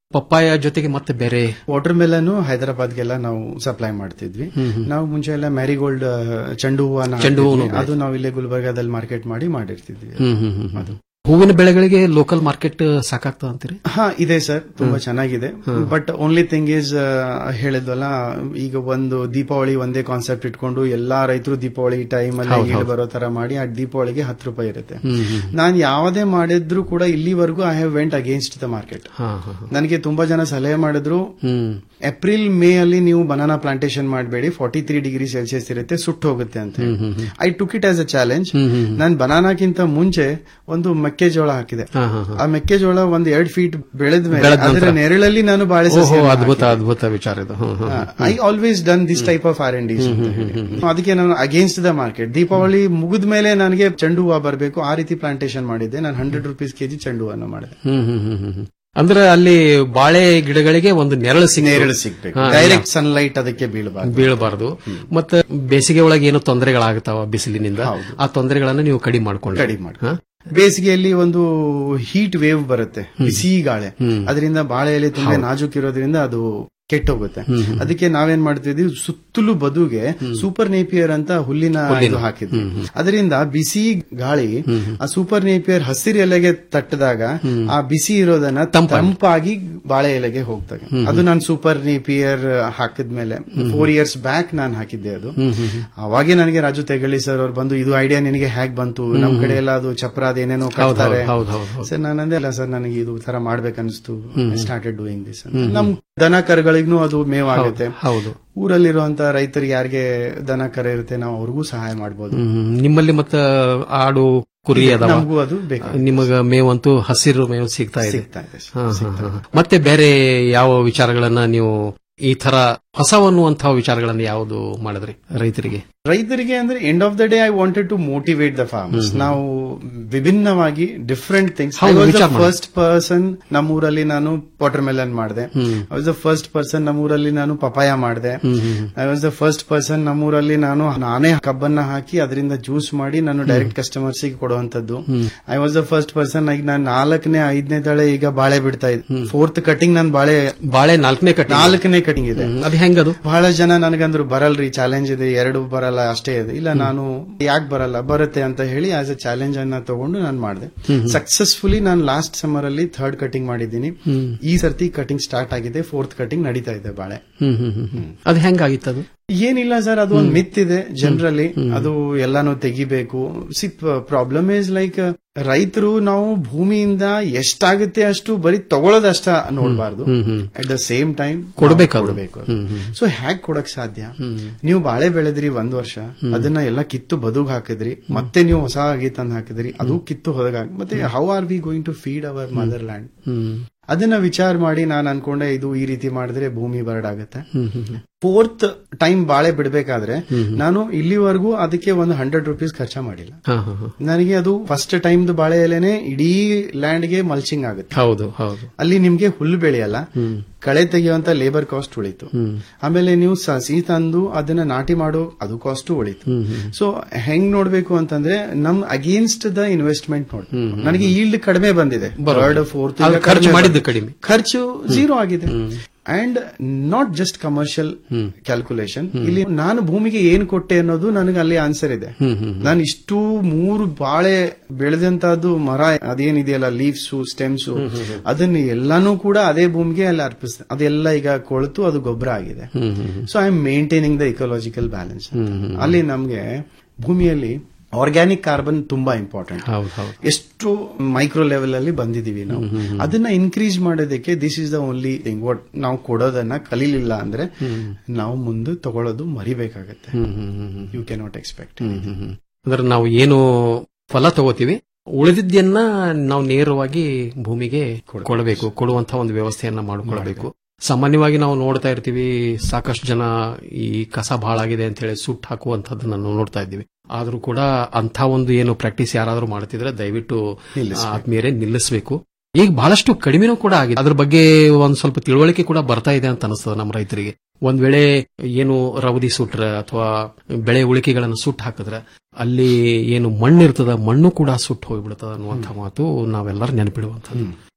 ಪಪ್ಪಾಯ ಜೊತೆಗೆ ಮತ್ತೆ ಬೇರೆ ವಾಟರ್ ಮೆಲನ್ ಹೈದರಾಬಾದ್ಗೆಲ್ಲ ನಾವು ಸಪ್ಲೈ ಮಾಡ್ತಿದ್ವಿ ನಾವು ಮುಂಚೆ ಎಲ್ಲ ಮ್ಯಾರಿಗೋಲ್ಡ್ ಚೆಂಡು ಹೂವನ ಚೆಂಡು ಹೂವನ್ನು ಹಾಕ್ತಿದ್ವಿ. ಅದು ನಾವು ಇಲ್ಲೇ ಗುಲ್ಬರ್ಗಾದಲ್ಲಿ ಮಾರ್ಕೆಟ್ ಮಾಡಿ ಮಾಡಿರ್ತಿದ್ವಿ ಹ್ಮ್ ಹ್ಮ್ ಹ್ಮ್ ಹ್ಮ್. ಹೂವಿನ ಬೆಳೆಗಳಿಗೆ ಲೋಕಲ್ ಮಾರ್ಕೆಟ್ ಸಾಕಾಗ್ತದ ಅಂತೀರಿ ಹಾ ಇದೆ ಸರ್ ತುಂಬಾ ಚೆನ್ನಾಗಿದೆ ಬಟ್ ಓನ್ಲಿ ಥಿಂಗ್ ಇಸ್ ಹೇಳಿದ್ವಲ್ಲ ಈಗ ಒಂದು ದೀಪಾವಳಿ ಒಂದೇ ಕಾನ್ಸೆಪ್ಟ್ ಇಟ್ಕೊಂಡು ಎಲ್ಲಾ ರೈತರು ದೀಪಾವಳಿ ಟೈಮ್ ಅಲ್ಲಿ ಹೌದು, ಈಡ್ ಹೌದು. ಬರೋ ತರ ಮಾಡಿ ಆ ದೀಪಾವಳಿಗೆ ಹತ್ತು ರೂಪಾಯಿ ಇರುತ್ತೆ ಹ್ಮ್, ಹ್ಮ್. ನಾನ್ ಯಾವುದೇ ಮಾಡಿದ್ರು ಕೂಡ ಇಲ್ಲಿವರೆಗೂ I have went against the market ಹಾ, ಹಾ, ಹಾ. ನನಗೆ ತುಂಬಾ ಜನ ಸಲಹೆ ಮಾಡಿದ್ರು ಹ್ಮ್ ಏಪ್ರಿಲ್ ಮೇ ಅಲ್ಲಿ ನೀವು ಬನಾನಾ ಪ್ಲಾಂಟೇಶನ್ ಮಾಡಬೇಡಿ ಫಾರ್ಟಿ ತ್ರೀ ಡಿಗ್ರಿ ಸೆಲ್ಸಿಯಸ್ ಇರುತ್ತೆ ಸುಟ್ಟು ಹೋಗುತ್ತೆ ಅಂತ ಹ್ಮ್, ಹ್ಮ್, ಹ್ಮ್. I took it as a challenge ಹ್ಮ್, ಹ್ಮ್, ಹ್ಮ್. ನಾನು ಬನಾನಾಕ್ಕಿಂತ ಮುಂಚೆ ಒಂದು ಮೆಕ್ಕೆಜೋಳ ಹಾಕಿದೆ ಹಾ, ಹಾ, ಹಾ. ಆ ಮೆಕ್ಕೆಜೋಳ ಒಂದ್ ಎರಡ್ ಫೀಟ್ ಬೆಳೆದ ಮೇಲೆ ಬೆಳೆದ ಅದರ ನಂತರ? ನೆರಳಲ್ಲಿ ನಾನು ಬಾಳೆ ಓಹೋ ಸಸ್ಯನ ಅದ್ಭುತ ಹಾಕಿದೆ. ಅದ್ಭುತ ವಿಚಾರ ಇದು ಹ್ಮ್, ಹ್ಮ್, ಹ್ಮ್. I always done this type of R N D ಅದಕ್ಕೆ ನಾನು ಅಗೇನ್ಸ್ಟ್ ದ ಮಾರ್ಕೆಟ್ ದೀಪಾವಳಿ ಮುಗಿದ ಮೇಲೆ ನನಗೆ ಚೆಂಡು ಹೂವು ಬರಬೇಕು ಆ ರೀತಿ ಪ್ಲಾಂಟೇಶನ್ ಮಾಡಿದ್ದೆ ನಾನು ಹಂಡ್ರೆಡ್ ರುಪೀಸ್ ಕೆಜಿ ಚೆಂಡು ಹೂವನ್ನು ಮಾಡಿದೆ ಹ್ಮ್ ಹ್ಮ್ ಹ್ಮ್ ಹ್ಮ್ ಹ್ಮ್. ಅಂದ್ರೆ ಅಲ್ಲಿ ಬಾಳೆ ಗಿಡಗಳಿಗೆ ಒಂದು ನೆರಳು ಸಿಗ್ ನೆರಳು ಸಿಗ್ಬೇಕು ಡೈರೆಕ್ಟ್ ಸನ್ಲೈಟ್ ಅದಕ್ಕೆ ಬೀಳಬಾರ್ದು ಬೀಳಬಾರದು ಮತ್ತೆ ಬೇಸಿಗೆ ಒಳಗೆ ಏನೋ ತೊಂದರೆಗಳಾಗ್ತಾವ ಬಿಸಿಲಿನಿಂದ ಆ ತೊಂದರೆಗಳನ್ನ ನೀವು ಕಡಿಮೆ ಮಾಡ್ಕೊಂಡು ಕಡಿಮೆ ಮಾಡಿ ಬೇಸಿಗೆಯಲ್ಲಿ ಒಂದು ಹೀಟ್ ವೇವ್ ಬರುತ್ತೆ ಬಿಸಿ ಗಾಳೆ ಅದರಿಂದ ಬಾಳೆ ಎಲೆ ತುಂಬಾ ನಾಜೂಕ್ ಇರೋದ್ರಿಂದ ಅದು ಕೆಟ್ಟೋಗುತ್ತೆ ಅದಕ್ಕೆ ನಾವೇನ್ ಮಾಡ್ತಿದ್ವಿ ಸುತ್ತಲೂ ಬದುಗೆ ಸೂಪರ್ ನೇಪಿಯರ್ ಅಂತ ಹುಲ್ಲಿನ ಹುಲ್ಲಿನ. ಇದು ಹಾಕಿದ್ವಿ ಅದರಿಂದ ಬಿಸಿ ಗಾಳಿ ಆ ಸೂಪರ್ ನೇಪಿಯರ್ ಹಸಿರು ಎಲೆಗೆ ತಟ್ಟದಾಗ ಆ ಬಿಸಿ ಇರೋದನ್ನ ತಂಪಾಗಿ ಬಾಳೆ ಎಲೆಗೆ ಹೋಗ್ತದೆ ಅದು ನಾನು ಸೂಪರ್ ನೇಪಿಯರ್ ಹಾಕಿದ್ಮೇಲೆ ಫೋರ್ ಇಯರ್ಸ್ ಬ್ಯಾಕ್ ನಾನು ಹಾಕಿದ್ದೆ ಅದು ಅವಾಗೆ ನನಗೆ ರಾಜು ತೆಗಳಿ ಸರ್ ಅವ್ರು ಬಂದು ಇದು ಐಡಿಯಾ ನಿನಗೆ ಹೇಗ್ ಬಂತು ನಮ್ ಕಡೆ ಎಲ್ಲ ಅದು ಚಪ್ರ ಅದೇನೇನೋ ಹೌದು, ಕಟ್ತಾರೆ ಹೌದು, ಹೌದು, ಹೌದು. ಸರ್ ನಾನು ಅಂದೆ ಅಲ್ಲ ಸರ್ ನನಗೆ ಇದು ತರ ಮಾಡ್ಬೇಕನ್ನಿಸ್ತು ಹ್ಮ್. ಸ್ಟಾರ್ಟೆಡ್ ಡೂಯಿಂಗ್ ದಿಸ್ ಹ್ಮ್. ನಮ್ ದನ ಕರುಗಳಿಗೂ ಅದು ಮೇವಾಗುತ್ತೆ ಹೌದು ಊರಲ್ಲಿರುವಂತ ರೈತರಿಗೆ ಯಾರಿಗೆ ದನ ಕರ ಇರುತ್ತೆ ನಾವು ಅವ್ರಿಗೂ ಸಹಾಯ ಮಾಡಬಹುದು ಹ್ಮ್. ನಿಮ್ಮಲ್ಲಿ ಮತ್ತ ಆಡು ಕುರಿ ಇದೆ, ಅದಾವ ನಮಗೂ ಅದು ಬೇಕು. ನಿಮಗ ಮೇವಂತೂ ಹಸಿರು ಮೇವು ಸಿಗ್ತಾ ಇದೆ ಸಿಗ್ತಾ ಇದೆ ಸರ್, ಹಾ, ಹಾ, ಹಾ. ಮತ್ತೆ ಬೇರೆ ಯಾವ ವಿಚಾರಗಳನ್ನ ನೀವು ಈ ತರ ಹೊಸವನ್ನುವಂತಹ ವಿಚಾರಗಳನ್ನ ಯಾವುದು ಮಾಡಿದ್ರಿ ರೈತರಿಗೆ ರೈತರಿಗೆ ಅಂದ್ರೆ end of the day I wanted to motivate the farmers ಹ್ಮ್. ನಾವು ವಿಭಿನ್ನವಾಗಿ ಡಿಫ್ರೆಂಟ್ ಥಿಂಗ್ಸ್ ಐ ಹೌದು, ವಾಸ್ ದ ವಿಚಾರ ಮಾಡಿ. ಫಸ್ಟ್ ಪರ್ಸನ್ ನಮ್ಮೂರಲ್ಲಿ ನಾನು ವಾಟರ್ ಮೆಲನ್ ಮಾಡಿದೆ ಹ್ಮ್. I was the first person ನಮ್ಮೂರಲ್ಲಿ ನಾನು ಪಪಾಯ ಮಾಡಿದೆ ಹ್ಮ್, ಹ್ಮ್, ಹ್ಮ್. I was the first person ನಮ್ಮೂರಲ್ಲಿ ನಾನು ನಾನೇ ಕಬ್ಬನ್ನ ಹಾಕಿ ಅದರಿಂದ ಜ್ಯೂಸ್ ಮಾಡಿ ನಾನು ಡೈರೆಕ್ಟ್ ಕಸ್ಟಮರ್ಸ್ ಗೆ ಕೊಡುವಂತದ್ದು ಹ್ಮ್. I was the first person ಈಗ ನಾನು ನಾಲ್ಕನೇ ಐದನೇ ತಳೆ ಈಗ ಬಾಳೆ ಬಿಡ್ತಾ ಇದ್ದೆ ಫೋರ್ತ್ ಕಟಿಂಗ್ ನಾನು ಬಾಳೆ ಬಾಳೆ ನಾಲ್ಕನೇ ಕಟ್ ನಾಲ್ಕನೇ ಕಟಿಂಗ್ ಇದೆ ಅದು ಹೆಂಗದು ಬಹಳ ಜನ ನನಗಂದ್ರು ಬರಲ್ರಿ ಚಾಲೆಂಜ್ ಇದೆ ಎರಡು ಬರಲ್ಲ ಅಷ್ಟೇ ಇದೆ ಇಲ್ಲ ನಾನು ಯಾಕೆ ಬರಲ್ಲ ಬರುತ್ತೆ ಅಂತ ಹೇಳಿ ಆಸ್ ಎ ಚಾಲೆಂಜ್ ಅನ್ನ ತಗೊಂಡು ನಾನು ಮಾಡಿದೆ ಹ್ಮ್. ಸಕ್ಸಸ್ಫುಲಿ ನಾನು ಲಾಸ್ಟ್ ಸಮ್ಮರ್ ಅಲ್ಲಿ ಥರ್ಡ್ ಕಟಿಂಗ್ ಮಾಡಿದ್ದೀನಿ ಹ್ಮ್. ಈ ಸರ್ತಿ ಕಟಿಂಗ್ ಸ್ಟಾರ್ಟ್ ಆಗಿದೆ ಫೋರ್ತ್ ಕಟಿಂಗ್ ನಡೀತಾ ಇದೆ ಬಾಳೆ ಹ್ಮ್ ಹ್ಮ್ ಹ್ಮ್ ಹ್ಮ್. ಅದು ಹೆಂಗಾಗಿತ್ತು ಅದು ಏನಿಲ್ಲ ಸರ್ ಅದು ಒಂದು ಮಿತ್ ಇದೆ ಜನರಲಿ ಅದು ಎಲ್ಲಾನು ತೆಗಿಬೇಕು ಸಿ ಪ್ರಾಬ್ಲಮ್ ಇಸ್ ಲೈಕ್ ರೈತರು ನಾವು ಭೂಮಿಯಿಂದ ಎಷ್ಟಾಗುತ್ತೆ ಅಷ್ಟು ಬರೀ ತಗೊಳ್ಳೋದಷ್ಟ ನೋಡಬಾರ್ದು ಹ್ಮ್, ಹ್ಮ್. ಅಟ್ ದ ಸೇಮ್ ಟೈಮ್ ಕೊಡ್ಬೇಕು ಅದು. ಕೊಡಬೇಕು ಹ್ಮ್, ಹ್ಮ್. ಸೊ ಹ್ಯಾಕ್ ಕೊಡಕ್ ಸಾಧ್ಯ ನೀವು ಬಾಳೆ ಬೆಳೆದ್ರಿ ಒಂದ್ ವರ್ಷ ಅದನ್ನ ಎಲ್ಲ ಕಿತ್ತು ಬದುಗ್ ಹಾಕಿದ್ರಿ ಮತ್ತೆ ನೀವು ಹೊಸ ಆಗಿ ತಂದು ಹಾಕಿದ್ರಿ ಅದು ಕಿತ್ತು ಹೋದಾಗ ಮತ್ತೆ how are we going to feed our motherland hmm ಅದನ್ನ ವಿಚಾರ ಮಾಡಿ ನಾನು ಅನ್ಕೊಂಡೆ ಇದು ಈ ರೀತಿ ಮಾಡಿದ್ರೆ ಭೂಮಿ ಬರಡಾಗತ್ತೆ ಹ್ಮ್ ಹ್ಮ್ ಹ್ಮ್. ಫೋರ್ತ್ ಟೈಮ್ ಬಾಳೆ ಬಿಡಬೇಕಾದ್ರೆ ನಾನು ಇಲ್ಲಿವರೆಗೂ ಅದಕ್ಕೆ ಒಂದು ಹಂಡ್ರೆಡ್ ರುಪೀಸ್ ಖರ್ಚ ಮಾಡಿಲ್ಲ ಹಾ, ಹಾ, ಹಾ. ನನಗೆ ಅದು ಫಸ್ಟ್ ಟೈಮ್ ಬಾಳೆ ಎಲೆನೆ ಇಡೀ ಲ್ಯಾಂಡ್ ಗೆ ಮಲ್ಚಿಂಗ್ ಆಗುತ್ತೆ ಹೌದು ಹೌದು ಅಲ್ಲಿ ನಿಮ್ಗೆ ಹುಲ್ಲು ಬೆಳೆಯಲ್ಲ ಹ್ಮ್ ಕಳೆ ತೆಗೆಯುವಂತ ಲೇಬರ್ ಕಾಸ್ಟ್ ಉಳಿತು ಹ್ಮ್ ಆಮೇಲೆ ನೀವು ಸಸಿ ತಂದು ಅದನ್ನ ನಾಟಿ ಮಾಡೋ ಅದು ಕಾಸ್ಟ್ ಉಳಿತು ಹ್ಮ್ ಹ್ಮ್. ಸೊ ಹೆಂಗ್ ನೋಡ್ಬೇಕು ಅಂತಂದ್ರೆ ನಮ್ ಅಗೇನ್ಸ್ಟ್ ದ ಇನ್ವೆಸ್ಟ್ಮೆಂಟ್ ನೋಡಿ ಹ್ಮ್. ನನಗೆ ಈಲ್ಡ್ ಕಡಿಮೆ ಬಂದಿದೆ ಬರೋಬ್ಬರಿ. ಥರ್ಡ್ ಫೋರ್ತ್ ಅದು ಖರ್ಚು ಮಾಡಿದ್ದು ಕಡಿಮೆ. ಖರ್ಚು ಝೀರೋ ಆಗಿದೆ and not just commercial calculation ಇಲ್ಲಿ ನಾನು ಭೂಮಿಗೆ ಏನ್ ಕೊಟ್ಟೆ ಅನ್ನೋದು ನನಗೆ ಅಲ್ಲಿ ಆನ್ಸರ್ ಇದೆ ಹ್ಮ್ ಹ್ಮ್ ನಾನು ಇಷ್ಟು ಮೂರು ಬಾಳೆ ಬೆಳೆದಂತದ್ದು ಮರ ಅದೇನಿದೆಯಲ್ಲ ಲೀವ್ಸ್ ಸ್ಟೆಮ್ಸ್ ಅದನ್ನ ಎಲ್ಲಾನು ಕೂಡ ಅದೇ ಭೂಮಿಗೆ ಅಲ್ಲಿ ಅರ್ಪಿಸ್ತೇನೆ ಅದೆಲ್ಲ ಈಗ ಕೊಳೆತು ಅದು ಗೊಬ್ಬರ ಆಗಿದೆ ಹ್ಮ್ ಹ್ಮ್ ಹ್ಮ್. So I am maintaining the ecological balance hmm hmm. ಅಲ್ಲಿ ನಮ್ಗೆ ಭೂಮಿಯಲ್ಲಿ ಆರ್ಗ್ಯಾನಿಕ್ ಕಾರ್ಬನ್ ತುಂಬಾ ಇಂಪಾರ್ಟೆಂಟ್ ಹೌದು ಹೌದು ಎಷ್ಟು ಮೈಕ್ರೋ ಲೆವೆಲ್ ಅಲ್ಲಿ ಬಂದಿದೀವಿ ನಾವು ಅದನ್ನ ಇನ್ಕ್ರೀಸ್ ಮಾಡೋದಕ್ಕೆ this is the only thing what ನಾವು ಕೊಡೋದನ್ನ ಕಲೀಲಿಲ್ಲ ಅಂದ್ರೆ ನಾವು ಮುಂದೆ ತಗೊಳ್ಳೋದು ಮರಿಬೇಕಾಗತ್ತೆ ಹ್ಮ್ ಹ್ಮ್ ಹ್ಮ್ ಹ್ಮ್. You can not expect hmm ಹ್ಮ್ ಹ್ಮ್. ಅಂದ್ರೆ ನಾವು ಏನು ಫಲ ತಗೋತೀವಿ ಉಳಿದಿದ್ದನ್ನ ನಾವು ನೇರವಾಗಿ ಭೂಮಿಗೆ ಕೊಡಬೇಕು ಕೊಡುವಂತ ಒಂದು ವ್ಯವಸ್ಥೆಯನ್ನ ಮಾಡಿಕೊಳ್ಬೇಕು ಸಾಮಾನ್ಯವಾಗಿ ನಾವು ನೋಡ್ತಾ ಇರ್ತೀವಿ ಸಾಕಷ್ಟು ಜನ ಈ ಕಸ ಬಹಳ ಆಗಿದೆ ಅಂತ ಹೇಳಿ ಸುಟ್ಟು ಹಾಕುವಂತದ್ದನ್ನ ನಾವು ನೋಡ್ತಾ ಇದ್ದೀವಿ ಆದ್ರೂ ಕೂಡ ಅಂತ ಒಂದು ಏನು ಪ್ರಾಕ್ಟೀಸ್ ಯಾರಾದ್ರೂ ಮಾಡ್ತಿದ್ರೆ ದಯವಿಟ್ಟು ನಿಲ್ಲಿಸ್ಬೇಕು. ಆದ್ಮೇಲೆ ನಿಲ್ಲಿಸಬೇಕು ಈಗ ಬಹಳಷ್ಟು ಕಡಿಮೆನೂ ಕೂಡ ಆಗಿದೆ ಅದ್ರ ಬಗ್ಗೆ ಒಂದ್ ಸ್ವಲ್ಪ ತಿಳುವಳಿಕೆ ಕೂಡ ಬರ್ತಾ ಇದೆ ಅಂತ ಅನಿಸ್ತದೆ ನಮ್ಮ ರೈತರಿಗೆ ಒಂದ್ ವೇಳೆ ಏನು ರವದಿ ಸುಟ್ರ ಅಥವಾ ಬೆಳೆ ಉಳಿಕೆಗಳನ್ನು ಸುಟ್ಟು ಹಾಕಿದ್ರೆ ಅಲ್ಲಿ ಏನು ಮಣ್ಣು ಇರ್ತದ ಮಣ್ಣು ಕೂಡ ಸುಟ್ಟು ಹೋಗ್ಬಿಡ್ತದ ಅನ್ನುವಂಥ ಮಾತು ನಾವೆಲ್ಲರೂ ನೆನಪಿಡುವಂಥದ್ದು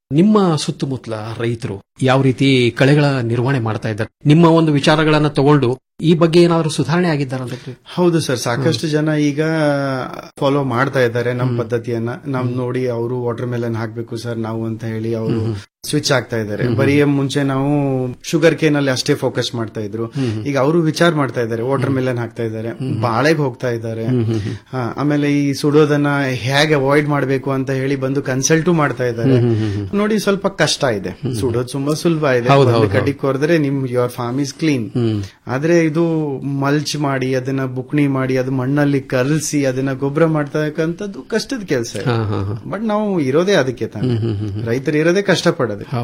ನಿಮ್ಮ ಸುತ್ತಮುತ್ತಲ ರೈತರು ಯಾವ ರೀತಿ ಕಳೆಗಳ ನಿರ್ವಹಣೆ ಮಾಡ್ತಾ ಇದ್ದಾರೆ ನಿಮ್ಮ ಒಂದು ವಿಚಾರಗಳನ್ನ ತಗೊಂಡು ಈ ಬಗ್ಗೆ ಏನಾದರೂ ಸುಧಾರಣೆ ಆಗಿದ್ದಾರಂತ ಹೌದು ಸರ್ ಸಾಕಷ್ಟು ಜನ ಈಗ ಫಾಲೋ ಮಾಡ್ತಾ ಇದ್ದಾರೆ ನಮ್ಮ ಪದ್ಧತಿಯನ್ನ ನಮ್ ನೋಡಿ ಅವರು ವಾಟರ್ ಮೆಲನ್ ಹಾಕ್ಬೇಕು ಸರ್ ನಾವು ಅಂತ ಹೇಳಿ ಅವರು ಸ್ವಿಚ್ ಆಗ್ತಾ ಇದ್ದಾರೆ ಬರೀ ಮುಂಚೆ ನಾವು ಶುಗರ್ ಕೇನ್ ಅಲ್ಲಿ ಅಷ್ಟೇ ಫೋಕಸ್ ಮಾಡ್ತಾ ಇದ್ರು ಈಗ ಅವರು ವಿಚಾರ ಮಾಡ್ತಾ ಇದ್ದಾರೆ ವಾಟರ್ ಮೆಲನ್ ಹಾಕ್ತಾ ಇದ್ದಾರೆ ಬಾಳೆಗೆ ಹೋಗ್ತಾ ಇದ್ದಾರೆ ಹಾ, ಆಮೇಲೆ ಈ ಸುಡೋದನ್ನ ಹೇಗೆ ಅವಾಯ್ಡ್ ಮಾಡಬೇಕು ಅಂತ ಹೇಳಿ ಬಂದು ಕನ್ಸಲ್ಟು ಮಾಡ್ತಾ ಇದ್ದಾರೆ ನೋಡಿ ಸ್ವಲ್ಪ ಕಷ್ಟ ಇದೆ ಸುಡೋದು ತುಂಬಾ ಸುಲಭ ಇದೆ ಹೌದು, ಒಂದು ಹೌದು, ಕಡ್ಡಿ ಕೊರೆದ್ರೆ ನಿಮ್ ಯುವರ್ ಫಾರ್ಮ್ ಇಸ್ ಕ್ಲೀನ್ ಆದ್ರೆ ಇದು ಮಲ್ಚ್ ಮಾಡಿ ಅದನ್ನ ಬುಕ್ಣಿ ಮಾಡಿ ಅದು ಮಣ್ಣಲ್ಲಿ ಕಲಸಿ ಅದನ್ನ ಗೊಬ್ಬರ ಮಾಡ್ತಕ್ಕಂಥದ್ದು ಕಷ್ಟದ ಕೆಲಸ ಹಾ, ಹಾ, ಹಾ. ಬಟ್ ನಾವು ಇರೋದೇ ಅದಕ್ಕೆ ತಾನೆ ರೈತರು ಇರೋದೇ ಕಷ್ಟಪಡೋದು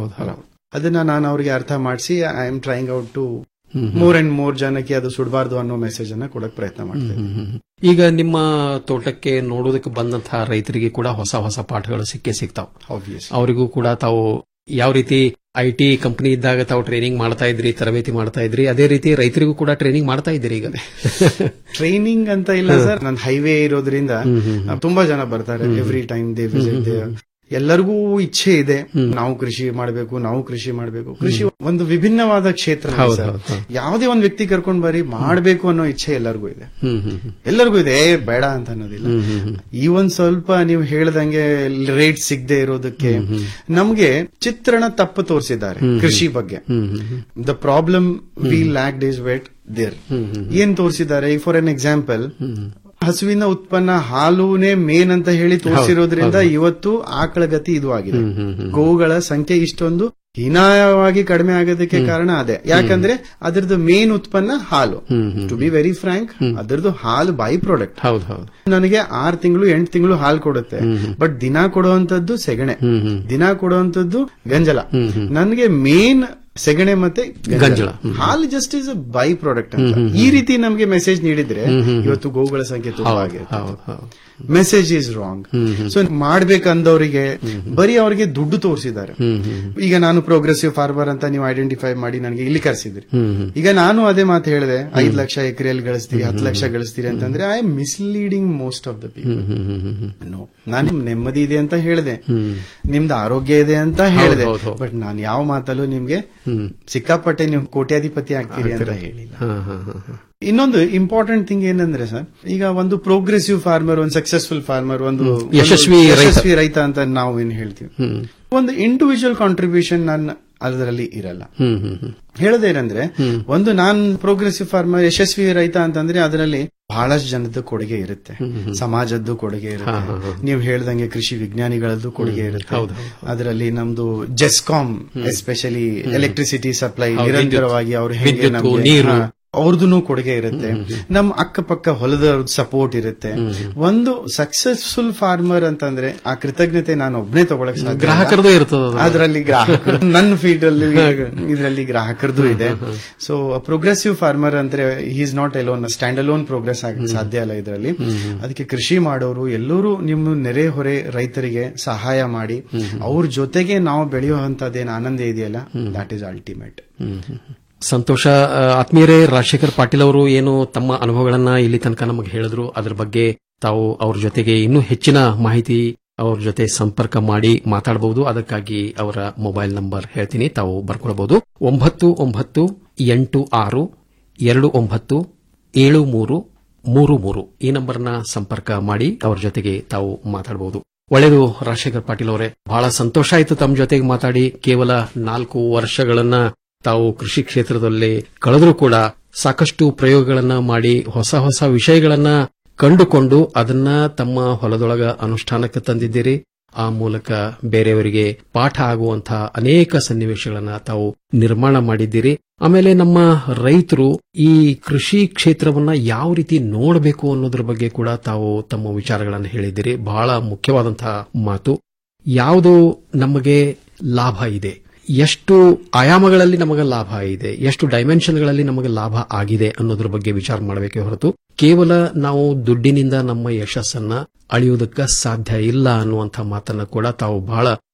ಅದನ್ನ ನಾನು ಅವ್ರಿಗೆ ಅರ್ಥ ಮಾಡಿಸಿ I am trying out to more and more ಜನಕ್ಕೆ ಅದು ಸುಡಬಾರ್ದು ಅನ್ನೋ ಮೆಸೇಜ್ ಅನ್ನ ಕೊಡಕ್ ಪ್ರಯತ್ನ ಮಾಡ್ತೇವೆ ಈಗ ನಿಮ್ಮ ತೋಟಕ್ಕೆ ನೋಡೋದಕ್ಕೆ ಬಂದಂತಹ ರೈತರಿಗೆ ಕೂಡ ಹೊಸ ಹೊಸ ಪಾಠಗಳು ಸಿಕ್ಕೇ ಸಿಗ್ತಾವ್ Obvious. ಅವರಿಗೂ ಕೂಡ ತಾವು ಯಾವ ರೀತಿ ಐ ಟಿ ಕಂಪನಿ ಇದ್ದಾಗ ತಾವು ಟ್ರೈನಿಂಗ್ ಮಾಡ್ತಾ ಇದ್ರಿ ತರಬೇತಿ ಮಾಡ್ತಾ ಇದ್ರಿ ಅದೇ ರೀತಿ ರೈತರಿಗೂ ಕೂಡ ಟ್ರೈನಿಂಗ್ ಮಾಡ್ತಾ ಇದ್ದೀರಿ ಈಗ ಟ್ರೈನಿಂಗ್ ಅಂತ ಇಲ್ಲ ಸರ್ ನನ್ ಹೈವೇ ಇರೋದ್ರಿಂದ ತುಂಬಾ ಜನ ಬರ್ತಾರೆ ಎವ್ರಿ ಟೈಮ್ ದೇ ವಿಸಿಟ್ ಎಲ್ಲರಿಗೂ ಇಚ್ಛೆ ಇದೆ ನಾವು ಕೃಷಿ ಮಾಡಬೇಕು ನಾವು ಕೃಷಿ ಮಾಡಬೇಕು ಕೃಷಿ ಒಂದು ವಿಭಿನ್ನವಾದ ಕ್ಷೇತ್ರ ಇದೆ ಹೌದು, ಸರ್. ಹೌದು, ಹೌದು. ಯಾವುದೇ ಒಂದು ವ್ಯಕ್ತಿ ಕರ್ಕೊಂಡ್ ಬರಿ ಮಾಡಬೇಕು ಅನ್ನೋ ಇಚ್ಛೆ ಎಲ್ಲರಿಗೂ ಇದೆ ಎಲ್ಲರಿಗೂ ಇದೆ ಏ ಬೇಡ ಅಂತ ಅನ್ನೋದಿಲ್ಲ ಈ ಒಂದ್ ಸ್ವಲ್ಪ ನೀವು ಹೇಳ್ದಂಗೆ ರೇಟ್ ಸಿಗದೆ ಇರೋದಕ್ಕೆ ನಮ್ಗೆ ಚಿತ್ರಣ ತಪ್ಪು ತೋರಿಸಿದ್ದಾರೆ ಕೃಷಿ ಬಗ್ಗೆ the problem we lack days wait there ಏನ್ ತೋರಿಸಿದ್ದಾರೆ ಈಗ ಫಾರ್ ಎನ್ ಎಕ್ಸಾಂಪಲ್ ಹಸುವಿನ ಉತ್ಪನ್ನ ಹಾಲುನೇ ಮೇನ್ ಅಂತ ಹೇಳಿ ತೋರಿಸಿರೋದ್ರಿಂದ ಇವತ್ತು ಆಕಳ ಗತಿ ಇದು ಆಗಿದೆ ಗೋವುಗಳ ಸಂಖ್ಯೆ ಇಷ್ಟೊಂದು ಹೀನಾಯವಾಗಿ ಕಡಿಮೆ ಆಗೋದಕ್ಕೆ ಕಾರಣ ಅದೇ ಯಾಕಂದ್ರೆ ಅದರದ್ದು ಮೇನ್ ಉತ್ಪನ್ನ ಹಾಲು ಟು ಬಿ ವೆರಿ ಫ್ರಾಂಕ್ ಅದರದ್ದು ಹಾಲು ಬೈ ಪ್ರಾಡಕ್ಟ್ ಹೌದು ಹೌದು ನನಗೆ ಆರ್ ತಿಂಗಳು ಎಂಟು ತಿಂಗಳು ಹಾಲು ಕೊಡುತ್ತೆ ಬಟ್ ದಿನ ಕೊಡುವಂತದ್ದು ಸೆಗಣೆ ದಿನ ಕೊಡುವಂತದ್ದು ಗಂಜಲ ನನಗೆ ಮೇನ್ ಸೆಗಣೆ ಮತ್ತೆ ಗಂಜಲ. ಹಾಲು just is a by product ಅಂತ ಈ ರೀತಿ ನಮಗೆ ಮೆಸೇಜ್ ನೀಡಿದ್ರೆ ಇವತ್ತು ಗೋವುಗಳ ಸಂಖ್ಯೆ ತುಂಬಾ ಆಗಿದೆ ಮೆಸೇಜ್ ಈಸ್ ರಾಂಗ್ ಸೊ ಮಾಡ್ಬೇಕಂದವರಿಗೆ ಬರೀ ಅವರಿಗೆ ದುಡ್ಡು ತೋರಿಸಿದ್ದಾರೆ ಈಗ ನಾನು ಪ್ರೋಗ್ರೆಸಿವ್ ಫಾರ್ಮರ್ ಅಂತ ನೀವು ಐಡೆಂಟಿಫೈ ಮಾಡಿ ನನಗೆ ಇಲ್ಲಿ ಕರೆಸಿದ್ರಿ ಈಗ ನಾನು ಅದೇ ಮಾತು ಹೇಳಿದೆ ಐದ್ ಲಕ್ಷ ಎಕರೆಯಲ್ಲಿ ಗಳಿಸ್ತೀರಿ ಹತ್ತು ಲಕ್ಷ ಗಳಿಸ್ತೀರಿ ಅಂತಂದ್ರೆ I am misleading most of the people no ನಾನು ನೆಮ್ಮದಿ ಇದೆ ಅಂತ ಹೇಳಿದೆ ನಿಮ್ದು ಆರೋಗ್ಯ ಇದೆ ಅಂತ ಹೇಳಿದೆ ಹೌದು, ಹೌದು. ಬಟ್ ನಾನು ಯಾವ ಮಾತಲ್ಲೂ ನಿಮ್ಗೆ ಸಿಕ್ಕಾಪಟ್ಟೆ ನೀವು ಕೋಟ್ಯಾಧಿಪತಿ ಆಗ್ತೀರಿ ಅಂತ ಹೇಳಿಲ್ಲ ಇನ್ನೊಂದು ಇಂಪಾರ್ಟೆಂಟ್ ಥಿಂಗ್ ಏನಂದ್ರೆ ಸರ್ ಈಗ ಒಂದು ಪ್ರೋಗ್ರೆಸಿವ್ ಫಾರ್ಮರ್ ಒಂದು ಸಕ್ಸಸ್ಫುಲ್ ಫಾರ್ಮರ್ ಒಂದು ಒಂದು ಯಶಸ್ವಿ ರೈತ. ಯಶಸ್ವಿ ರೈತ ಅಂತ ನಾವು ಏನ್ ಹೇಳ್ತೀವಿ ಒಂದು ಇಂಡಿವಿಜುವಲ್ ಕಾಂಟ್ರಿಬ್ಯೂಷನ್ ನನ್ನ ಅದರಲ್ಲಿ ಇರಲ್ಲ ಹೇಳೋದೇನಂದ್ರೆ ಒಂದು ನಾನ್ ಪ್ರೋಗ್ರೆಸಿವ್ ಫಾರ್ಮರ್ ಯಶಸ್ವಿ ರೈತ ಅಂತಂದ್ರೆ ಅದರಲ್ಲಿ ಬಹಳಷ್ಟು ಜನದ ಕೊಡುಗೆ ಇರುತ್ತೆ ಸಮಾಜದ್ದು ಕೊಡುಗೆ ಇರುತ್ತೆ ನೀವು ಹೇಳ್ದಂಗೆ ಕೃಷಿ ವಿಜ್ಞಾನಿಗಳದ್ದು ಕೊಡುಗೆ ಇರುತ್ತೆ ಅದರಲ್ಲಿ ನಮ್ದು ಜೆಸ್ಕಾಮ್ ಎಸ್ಪೆಷಲಿ ಎಲೆಕ್ಟ್ರಿಸಿಟಿ ಸಪ್ಲೈ ಹೌದು, ನಿರಂತರವಾಗಿ ಅವರು ಹೇಗೆ ವಿದ್ಯುತ್ತು, ನಮ್ಗೆ ನೀರು. ಅವ್ರದ್ದು ಕೊಡುಗೆ ಇರುತ್ತೆ ನಮ್ಮ ಅಕ್ಕಪಕ್ಕ ಹೊಲದ ಸಪೋರ್ಟ್ ಇರುತ್ತೆ ಒಂದು ಸಕ್ಸಸ್ಫುಲ್ ಫಾರ್ಮರ್ ಅಂತಂದ್ರೆ ಆ ಕೃತಜ್ಞತೆ ನಾನು ಒಬ್ನೇ ತಗೊಳಕ್ ಸಾಧ್ಯ ಇಲ್ಲ. ಗ್ರಾಹಕರದ್ದು ಇರ್ತದೆ ಅದು. ಅದರಲ್ಲಿ ಗ್ರಾಹಕರು ನನ್ನ ಫೀಲ್ಡ್ ಅಲ್ಲಿ ಇದರಲ್ಲಿ ಗ್ರಾಹಕರದ್ದು ಇದೆ ಸೊ ಪ್ರೋಗ್ರೆಸಿವ್ ಫಾರ್ಮರ್ ಅಂದ್ರೆ is not alone stand alone progress ಆಗಕ್ಕೆ ಸಾಧ್ಯ ಇಲ್ಲ ಇದರಲ್ಲಿ ಅದಕ್ಕೆ ಕೃಷಿ ಮಾಡೋರು ಎಲ್ಲರೂ ನಿಮ್ಮ ನೆರೆ ಹೊರೆ ರೈತರಿಗೆ ಸಹಾಯ ಮಾಡಿ ಅವ್ರ ಜೊತೆಗೆ ನಾವು ಬೆಳೆಯುವಂತದ್ದೇನು ಆನಂದ ಇದೆಯಲ್ಲ ದಟ್ ಈಸ್ ಅಲ್ಟಿಮೇಟ್ ಸಂತೋಷ ಆ, ಆತ್ಮೀಯರೇ ರಾಜಶೇಖರ್ ಪಾಟೀಲ್ ಅವರು ಏನು ತಮ್ಮ ಅನುಭವಗಳನ್ನ ಇಲ್ಲಿ ತನಕ ನಮಗೆ ಹೇಳಿದ್ರು ಅದ್ರ ಬಗ್ಗೆ ತಾವು ಅವ್ರ ಜೊತೆಗೆ ಇನ್ನೂ ಹೆಚ್ಚಿನ ಮಾಹಿತಿ ಅವ್ರ ಜೊತೆ ಸಂಪರ್ಕ ಮಾಡಿ ಮಾತಾಡಬಹುದು ಅದಕ್ಕಾಗಿ ಅವರ ಮೊಬೈಲ್ ನಂಬರ್ ಹೇಳ್ತೀನಿ ತಾವು ಬರ್ಕೊಳ್ಬಹುದು ಒಂಬತ್ತು ಒಂಬತ್ತು ಎಂಟು ಆರು ಎರಡು ಒಂಬತ್ತು ಏಳು ಮೂರು ಮೂರು ಮೂರು ಈ ನಂಬರ್ನ ಸಂಪರ್ಕ ಮಾಡಿ ಅವ್ರ ಜೊತೆಗೆ ತಾವು ಮಾತಾಡಬಹುದು ಒಳ್ಳೆಯದು ರಾಜಶೇಖರ್ ಪಾಟೀಲ್ ಅವರೇ ಬಹಳ ಸಂತೋಷ ಆಯಿತು ತಮ್ಮ ಜೊತೆಗೆ ಮಾತಾಡಿ ಕೇವಲ ನಾಲ್ಕು ವರ್ಷಗಳನ್ನ ತಾವು ಕೃಷಿ ಕ್ಷೇತ್ರದಲ್ಲಿ ಕಳೆದರೂ ಕೂಡ ಸಾಕಷ್ಟು ಪ್ರಯೋಗಗಳನ್ನ ಮಾಡಿ ಹೊಸ ಹೊಸ ವಿಷಯಗಳನ್ನ ಕಂಡುಕೊಂಡು ಅದನ್ನ ತಮ್ಮ ಹೊಲದೊಳಗ ಅನುಷ್ಠಾನಕ್ಕೆ ತಂದಿದ್ದೀರಿ ಆ ಮೂಲಕ ಬೇರೆಯವರಿಗೆ ಪಾಠ ಆಗುವಂತಹ ಅನೇಕ ಸನ್ನಿವೇಶಗಳನ್ನ ತಾವು ನಿರ್ಮಾಣ ಮಾಡಿದ್ದೀರಿ ಆಮೇಲೆ ನಮ್ಮ ರೈತರು ಈ ಕೃಷಿ ಕ್ಷೇತ್ರವನ್ನ ಯಾವ ರೀತಿ ನೋಡಬೇಕು ಅನ್ನೋದ್ರ ಬಗ್ಗೆ ಕೂಡ ತಾವು ತಮ್ಮ ವಿಚಾರಗಳನ್ನು ಹೇಳಿದ್ದೀರಿ ಬಹಳ ಮುಖ್ಯವಾದಂತಹ ಮಾತು ಯಾವುದು ನಮಗೆ ಲಾಭ ಇದೆ ಎಷ್ಟು ಆಯಾಮಗಳಲ್ಲಿ ನಮಗೆ ಲಾಭ ಇದೆ ಎಷ್ಟು ಡೈಮೆನ್ಷನ್ಗಳಲ್ಲಿ ನಮಗೆ ಲಾಭ ಆಗಿದೆ ಅನ್ನೋದ್ರ ಬಗ್ಗೆ ವಿಚಾರ ಮಾಡಬೇಕೇ ಹೊರತು ಕೇವಲ ನಾವು ದುಡ್ಡಿನಿಂದ ನಮ್ಮ ಯಶಸ್ಸನ್ನ ಅಳಿಯುವುದಕ್ಕೆ ಸಾಧ್ಯ ಇಲ್ಲ ಅನ್ನುವಂಥ ಮಾತನ್ನ ಕೂಡ ತಾವು ಬಹಳ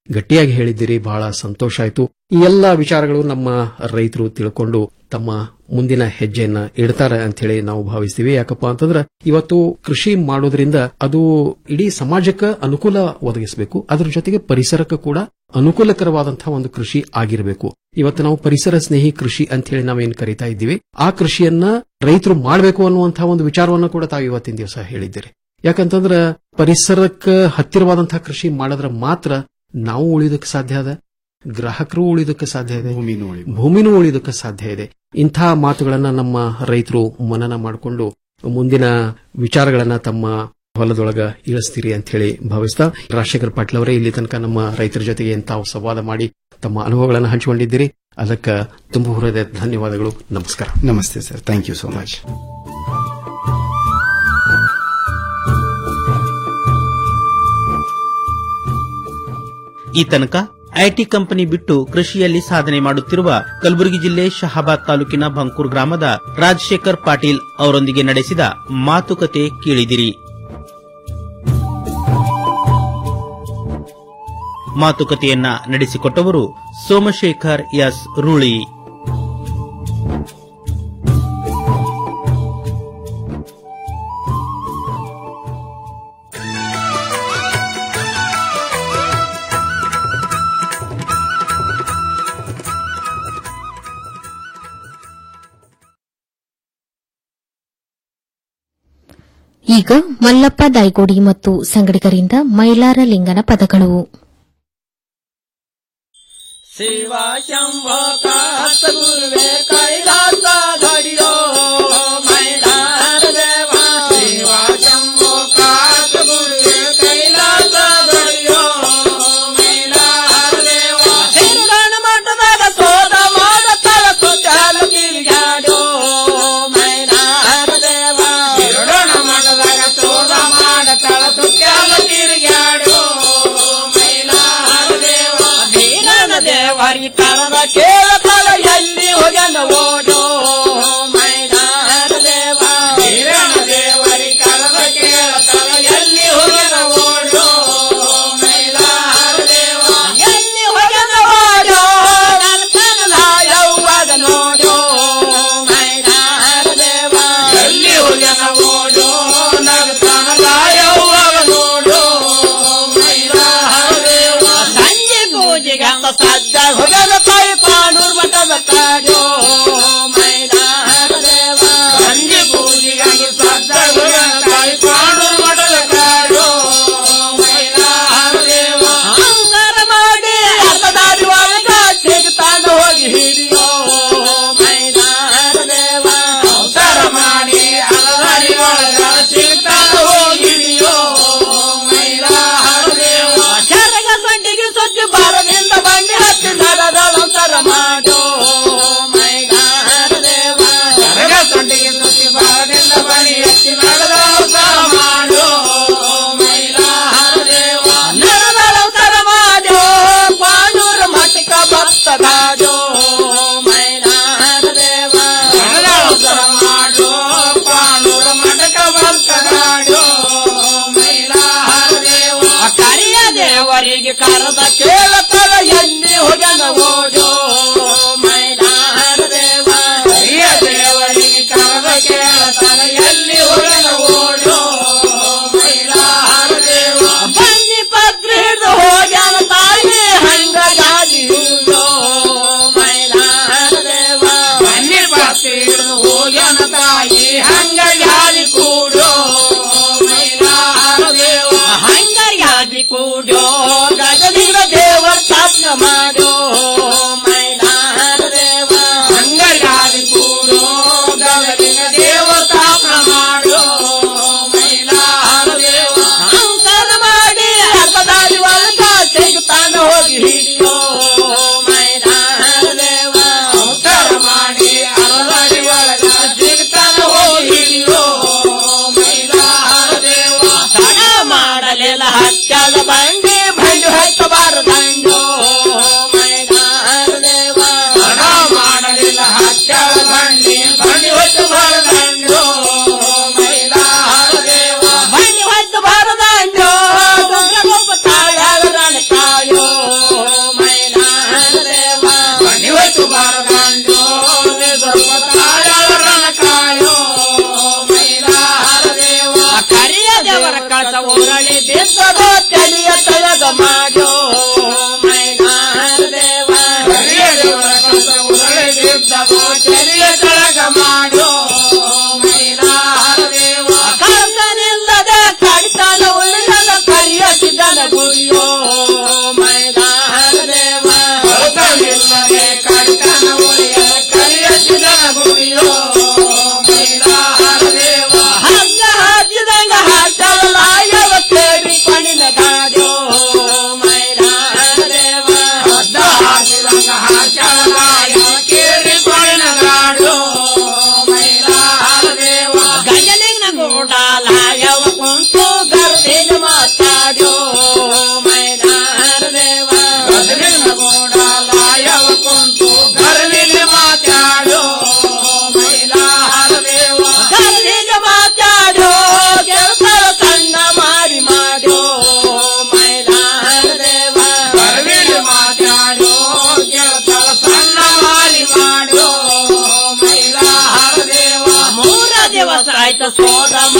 ಗಟ್ಟಿಯಾಗಿ ಹೇಳಿದ್ದೀರಿ ಬಹಳ ಸಂತೋಷ ಆಯಿತು ಈ ಎಲ್ಲ ವಿಚಾರಗಳು ನಮ್ಮ ರೈತರು ತಿಳ್ಕೊಂಡು ತಮ್ಮ ಮುಂದಿನ ಹೆಜ್ಜೆಯನ್ನ ಇಡ್ತಾರೆ ಅಂತ ಹೇಳಿ ನಾವು ಭಾವಿಸ್ತೀವಿ ಯಾಕಪ್ಪ ಅಂತಂದ್ರೆ ಇವತ್ತು ಕೃಷಿ ಮಾಡೋದ್ರಿಂದ ಅದು ಇಡೀ ಸಮಾಜಕ್ಕೆ ಅನುಕೂಲ ಒದಗಿಸಬೇಕು ಅದ್ರ ಜೊತೆಗೆ ಪರಿಸರಕ್ಕೆ ಕೂಡ ಅನುಕೂಲಕರವಾದಂತಹ ಒಂದು ಕೃಷಿ ಆಗಿರಬೇಕು ಇವತ್ತು ನಾವು ಪರಿಸರ ಸ್ನೇಹಿ ಕೃಷಿ ಅಂತ ಹೇಳಿ ನಾವೇನ್ ಕರಿತಾ ಇದ್ದೀವಿ ಆ ಕೃಷಿಯನ್ನ ರೈತರು ಮಾಡಬೇಕು ಅನ್ನುವಂತಹ ಒಂದು ವಿಚಾರವನ್ನು ಕೂಡ ತಾವು ಇವತ್ತಿನ ದಿವಸ ಹೇಳಿದ್ದೀರಿ ಯಾಕಂತಂದ್ರ ಪರಿಸರಕ್ಕೆ ಹತ್ತಿರವಾದಂತಹ ಕೃಷಿ ಮಾಡಿದ್ರೆ ಮಾತ್ರ ನಾವು ಉಳಿಯೋದಕ್ಕೆ ಸಾಧ್ಯ ಅದ ಗ್ರಾಹಕರು ಉಳಿಯೋದಕ್ಕೆ ಸಾಧ್ಯ ಇದೆ ಭೂಮಿನೂ ಉಳಿಯೋದಕ್ಕೆ ಸಾಧ್ಯ ಇದೆ ಇಂಥ ಮಾತುಗಳನ್ನ ನಮ್ಮ ರೈತರು ಮನನ ಮಾಡಿಕೊಂಡು ಮುಂದಿನ ವಿಚಾರಗಳನ್ನ ತಮ್ಮ ಹೊಲದೊಳಗ ಇಳಿಸ್ತೀರಿ ಅಂತ ಹೇಳಿ ಭಾವಿಸ್ತಾ ರಾಜಶೇಖರ್ ಪಾಟೀಲ್ ಅವರೇ ಇಲ್ಲಿ ತನಕ ನಮ್ಮ ರೈತರ ಜೊತೆಗೆ ತಾವು ಸಂವಾದ ಮಾಡಿ ತಮ್ಮ ಅನುಭವಗಳನ್ನು ಹಂಚಿಕೊಂಡಿದ್ದೀರಿ ಅದಕ್ಕೆ ತುಂಬ ಹೃದಯ ಧನ್ಯವಾದಗಳು ನಮಸ್ಕಾರ ನಮಸ್ತೆ sir thank you so much ಈ ತನಕ ಐಟಿ ಕಂಪನಿ ಬಿಟ್ಟು ಕೃಷಿಯಲ್ಲಿ ಸಾಧನೆ ಮಾಡುತ್ತಿರುವ ಕಲಬುರಗಿ ಜಿಲ್ಲೆ ಶಹಾಬಾದ್ ತಾಲೂಕಿನ ಬಂಕೂರ್ ಗ್ರಾಮದ ರಾಜಶೇಖರ್ ಪಾಟೀಲ್ ಅವರೊಂದಿಗೆ ನಡೆಸಿದ ಮಾತುಕತೆ ಕೇಳಿದಿರಿ ಮಾತುಕತೆಯನ್ನ ನಡೆಸಿಕೊಟ್ಟವರು ಸೋಮಶೇಖರ್ ಎಸ್ ರೂಳಿ ಈಗ ಮಲ್ಲಪ್ಪ ದೈಗೋಡಿ ಮತ್ತು ಸಂಗಡಿಗರಿಂದ ಮೈಲಾರ ಲಿಂಗನ ಪದಗಳು ಶಿವ ಶಂಭೋ ಕಾತಗುರುವೆ ಕೈಲಾಸ ಧರಿಯೋ ಮೈಲಾರ ದೇವ ಶಿವ ಶಂಭೋ ಕಾತಗುರುವೆ ಕೈಲಾಸ ಧರಿಯೋ ಮೈಲಾರ ದೇವ ಸಿಂಗನ ಮಠದಾಗ ಸೋದ ಮಾಡ ತಲಸು ಚಾಲು ಕಿರಿಗಾಡೋ ಮೈಲಾರ ದೇವ ಸಿರುಡನ ಮಠದಾಗ ಸೋದ ಮಾಡ ತಳಸು ಚಾಲು ಕಿರಿಗಾಡೋ ಮೈಲಾರ ದೇವ ಬೀರನ ದೇವರಿ ಕರದ ಕೇಳತಲ ಎಲ್ಲಿ ಹೊಗನ ಓಡೋ ಮೈದಾನ ದೇವ ಬೀರನ ದೇವರಿ ಕರದ ಕೇಳತಲ ಎಲ್ಲಿ ಹೊಗನ ಓಡೋ ಮೈದಾನ ದೇವ ಎಲ್ಲಿ ಹೊಗನ ಓಡೋ ನನ್ನ ಕನಲ ಯೌವದ ನೋಡೋ ಮೈದಾನ ದೇವ ಎಲ್ಲಿ ಹೊಗನ ಓಡೋ ನನ್ನ ಕನಲ ಯೌವದ ನೋಡೋ ಮೈದಾನ ದೇವ ಸಂಜೆ ಪೂಜೆಗೆ ಅಂತ ಸಜ್ಜ ಹೊಗನ ಕೈ ಪಾನೂರ್ ಮಠದ ಕಾಡೋ ಮೈದಾನ ದೇವ ಸಂಜೆ ಪೂಜೆಗಾಗಿ ಸಜ್ಜ ಹೊಗನ ಕೈ ಪಾನೂರ್ ಮಠದ ಕಾಡೋ ಮೈದಾನ ದೇವ ಅಂಗಾರ ಮಾಡಿ ಅರ್ಧ ದಾರಿ ಒಳಗ ಸಿಗ್ತಾನ ಹೋಗಿ ಹಿಡಿಯೋ ಮೈದಾನ ದೇವ ಅವಸರ ಮಾಡಿ ಅರ್ಧ ದಾರಿ ಒಳಗ ಸಿಗ್ತಾನ ಹೋಗಿ ಹಿಡಿಯೋ ಮೈದಾನ ದೇವ ಚರಗ ಸಂಡಿಗೆ ಸೊಚ್ಚು ಬಾರದಿಂದ ಬಂಡಿ ಹತ್ತಿ ನಗದಳಂತರ ಮಾಡೋ ಮೈದಾನ ದೇವ ಚರಗ ಸಂಡಿಗೆ ಸೊಚ್ಚು ಬಾರದಿಂದ ಬಂಡಿ ಹತ್ತಿ ನಗದಳಂತರ ಮಾಡೋ ಮೈದಾನ ದೇವ ನಗದಳಂತರ ಮಾಡೋ ಪಾಂಡೂರ ಮಠಕ ಭಕ್ತಗಾಡೋ ಮೈದಾನ ದೇವ ನಗದಳಂತರ ಮಾಡೋ ಪಾಂಡೂರ ಮಠಕ ಭಕ್ತಗಾಡೋ ಮೈದಾನ ದೇವ ಕರಿಯ ದೇವರಿಗೆ ಕರೆದ ಕೇಳತದ ಎಲ್ಲಿ ಹೊಗನ ಓಡೋ ಮೈದಾನ ದೇವ ಕರಿಯ ದೇವರಿಗೆ ಕರೆದ ಕೇಳತದ ಎಲ್ಲಿ ಹೊಗನ ಓಡೋ ಮೈದಾನ ದೇವ ಬನ್ನಿ ಪತ್ರ ಹಿಡಿದು ಹೋಗ್ಯಾನ ತಾಯಿ ಹಂಗ ಗಾದಿ ಹೂಡೋ ಮೈದಾನ ದೇವ ಬನ್ನಿ ಪತ್ರ ಹಿಡಿದು ಹೋಗ್ಯಾನ ತಾಯಿ ಹಂಗ ಗಾದಿ ಕೂಡೋ ಮೈದಾನ ದೇವ ಹಂಗ ಗಾದಿ ಕೂಡೋ ಗಜದಿಂದ ದೇವ ಸಿದ್ಧಗೋ ತೆರೆಯ ತಳಗ ಮಾಡೋ ಮೈಲಾರ ದೇವ ಕಂದನಿಲ್ಲದ ಕಡಿತನ ಉಳಿದ ಕರಿಯ ಸಿದ್ಧನ ಗುರಿಯೋ ಮೈಲಾರ ದೇವ ಕಂದನಿಲ್ಲದೆ ಕಡಿತನ ಉಳಿಯ ಕರಿಯ ಸಿದ್ಧನ ಗುರಿಯೋ ಮೈಲಾರ ದೇವ ಹಂಗ ಹಾಕಿದಂಗ ಹಾಕಲ್ಲ ಯಾವ ಕೇಳಿ ಪಣಿನ ಗಾಡೋ ಮೈಲಾರ ದೇವ ಹದ್ದ ಹಾಕಿದಂಗ ಹಾಕಲ್ಲ ಯಾವ ಕೇಳಿ ಪಣಿನ ಗಾಡೋ ಮೈಲಾರ ದೇವ ಗಜಲಿಂಗ ಗೂಡಾಲ ಯಾವ ಕುಂತು ಗರ್ಭಿನ ಮಾತಾಡೋ ಮೈಲಾರ ದೇವ ಗಜಲಿಂಗ ಗೂಡಾಲ ಯಾವ ಕುಂತು ಗರ್ಭಿನ ಮಾತಾಡೋ ಮೈಲಾರ ದೇವ ಗರ್ಭಿನ ಮಾತಾಡೋ ಗೆಳತರ ಸಣ್ಣ ಮಾಡಿ ಮಾಡೋ ಮೈಲಾರ ದೇವ ಗರ್ಭಿನ ಮಾತಾಡೋ ಗೆಳತರ ಸಣ್ಣ ಮಾಡಿ ಮಾಡೋ ಮೈಲಾರ ದೇವ ಮೂರ ದಿವಸ ಆಯ್ತು ಸೋದ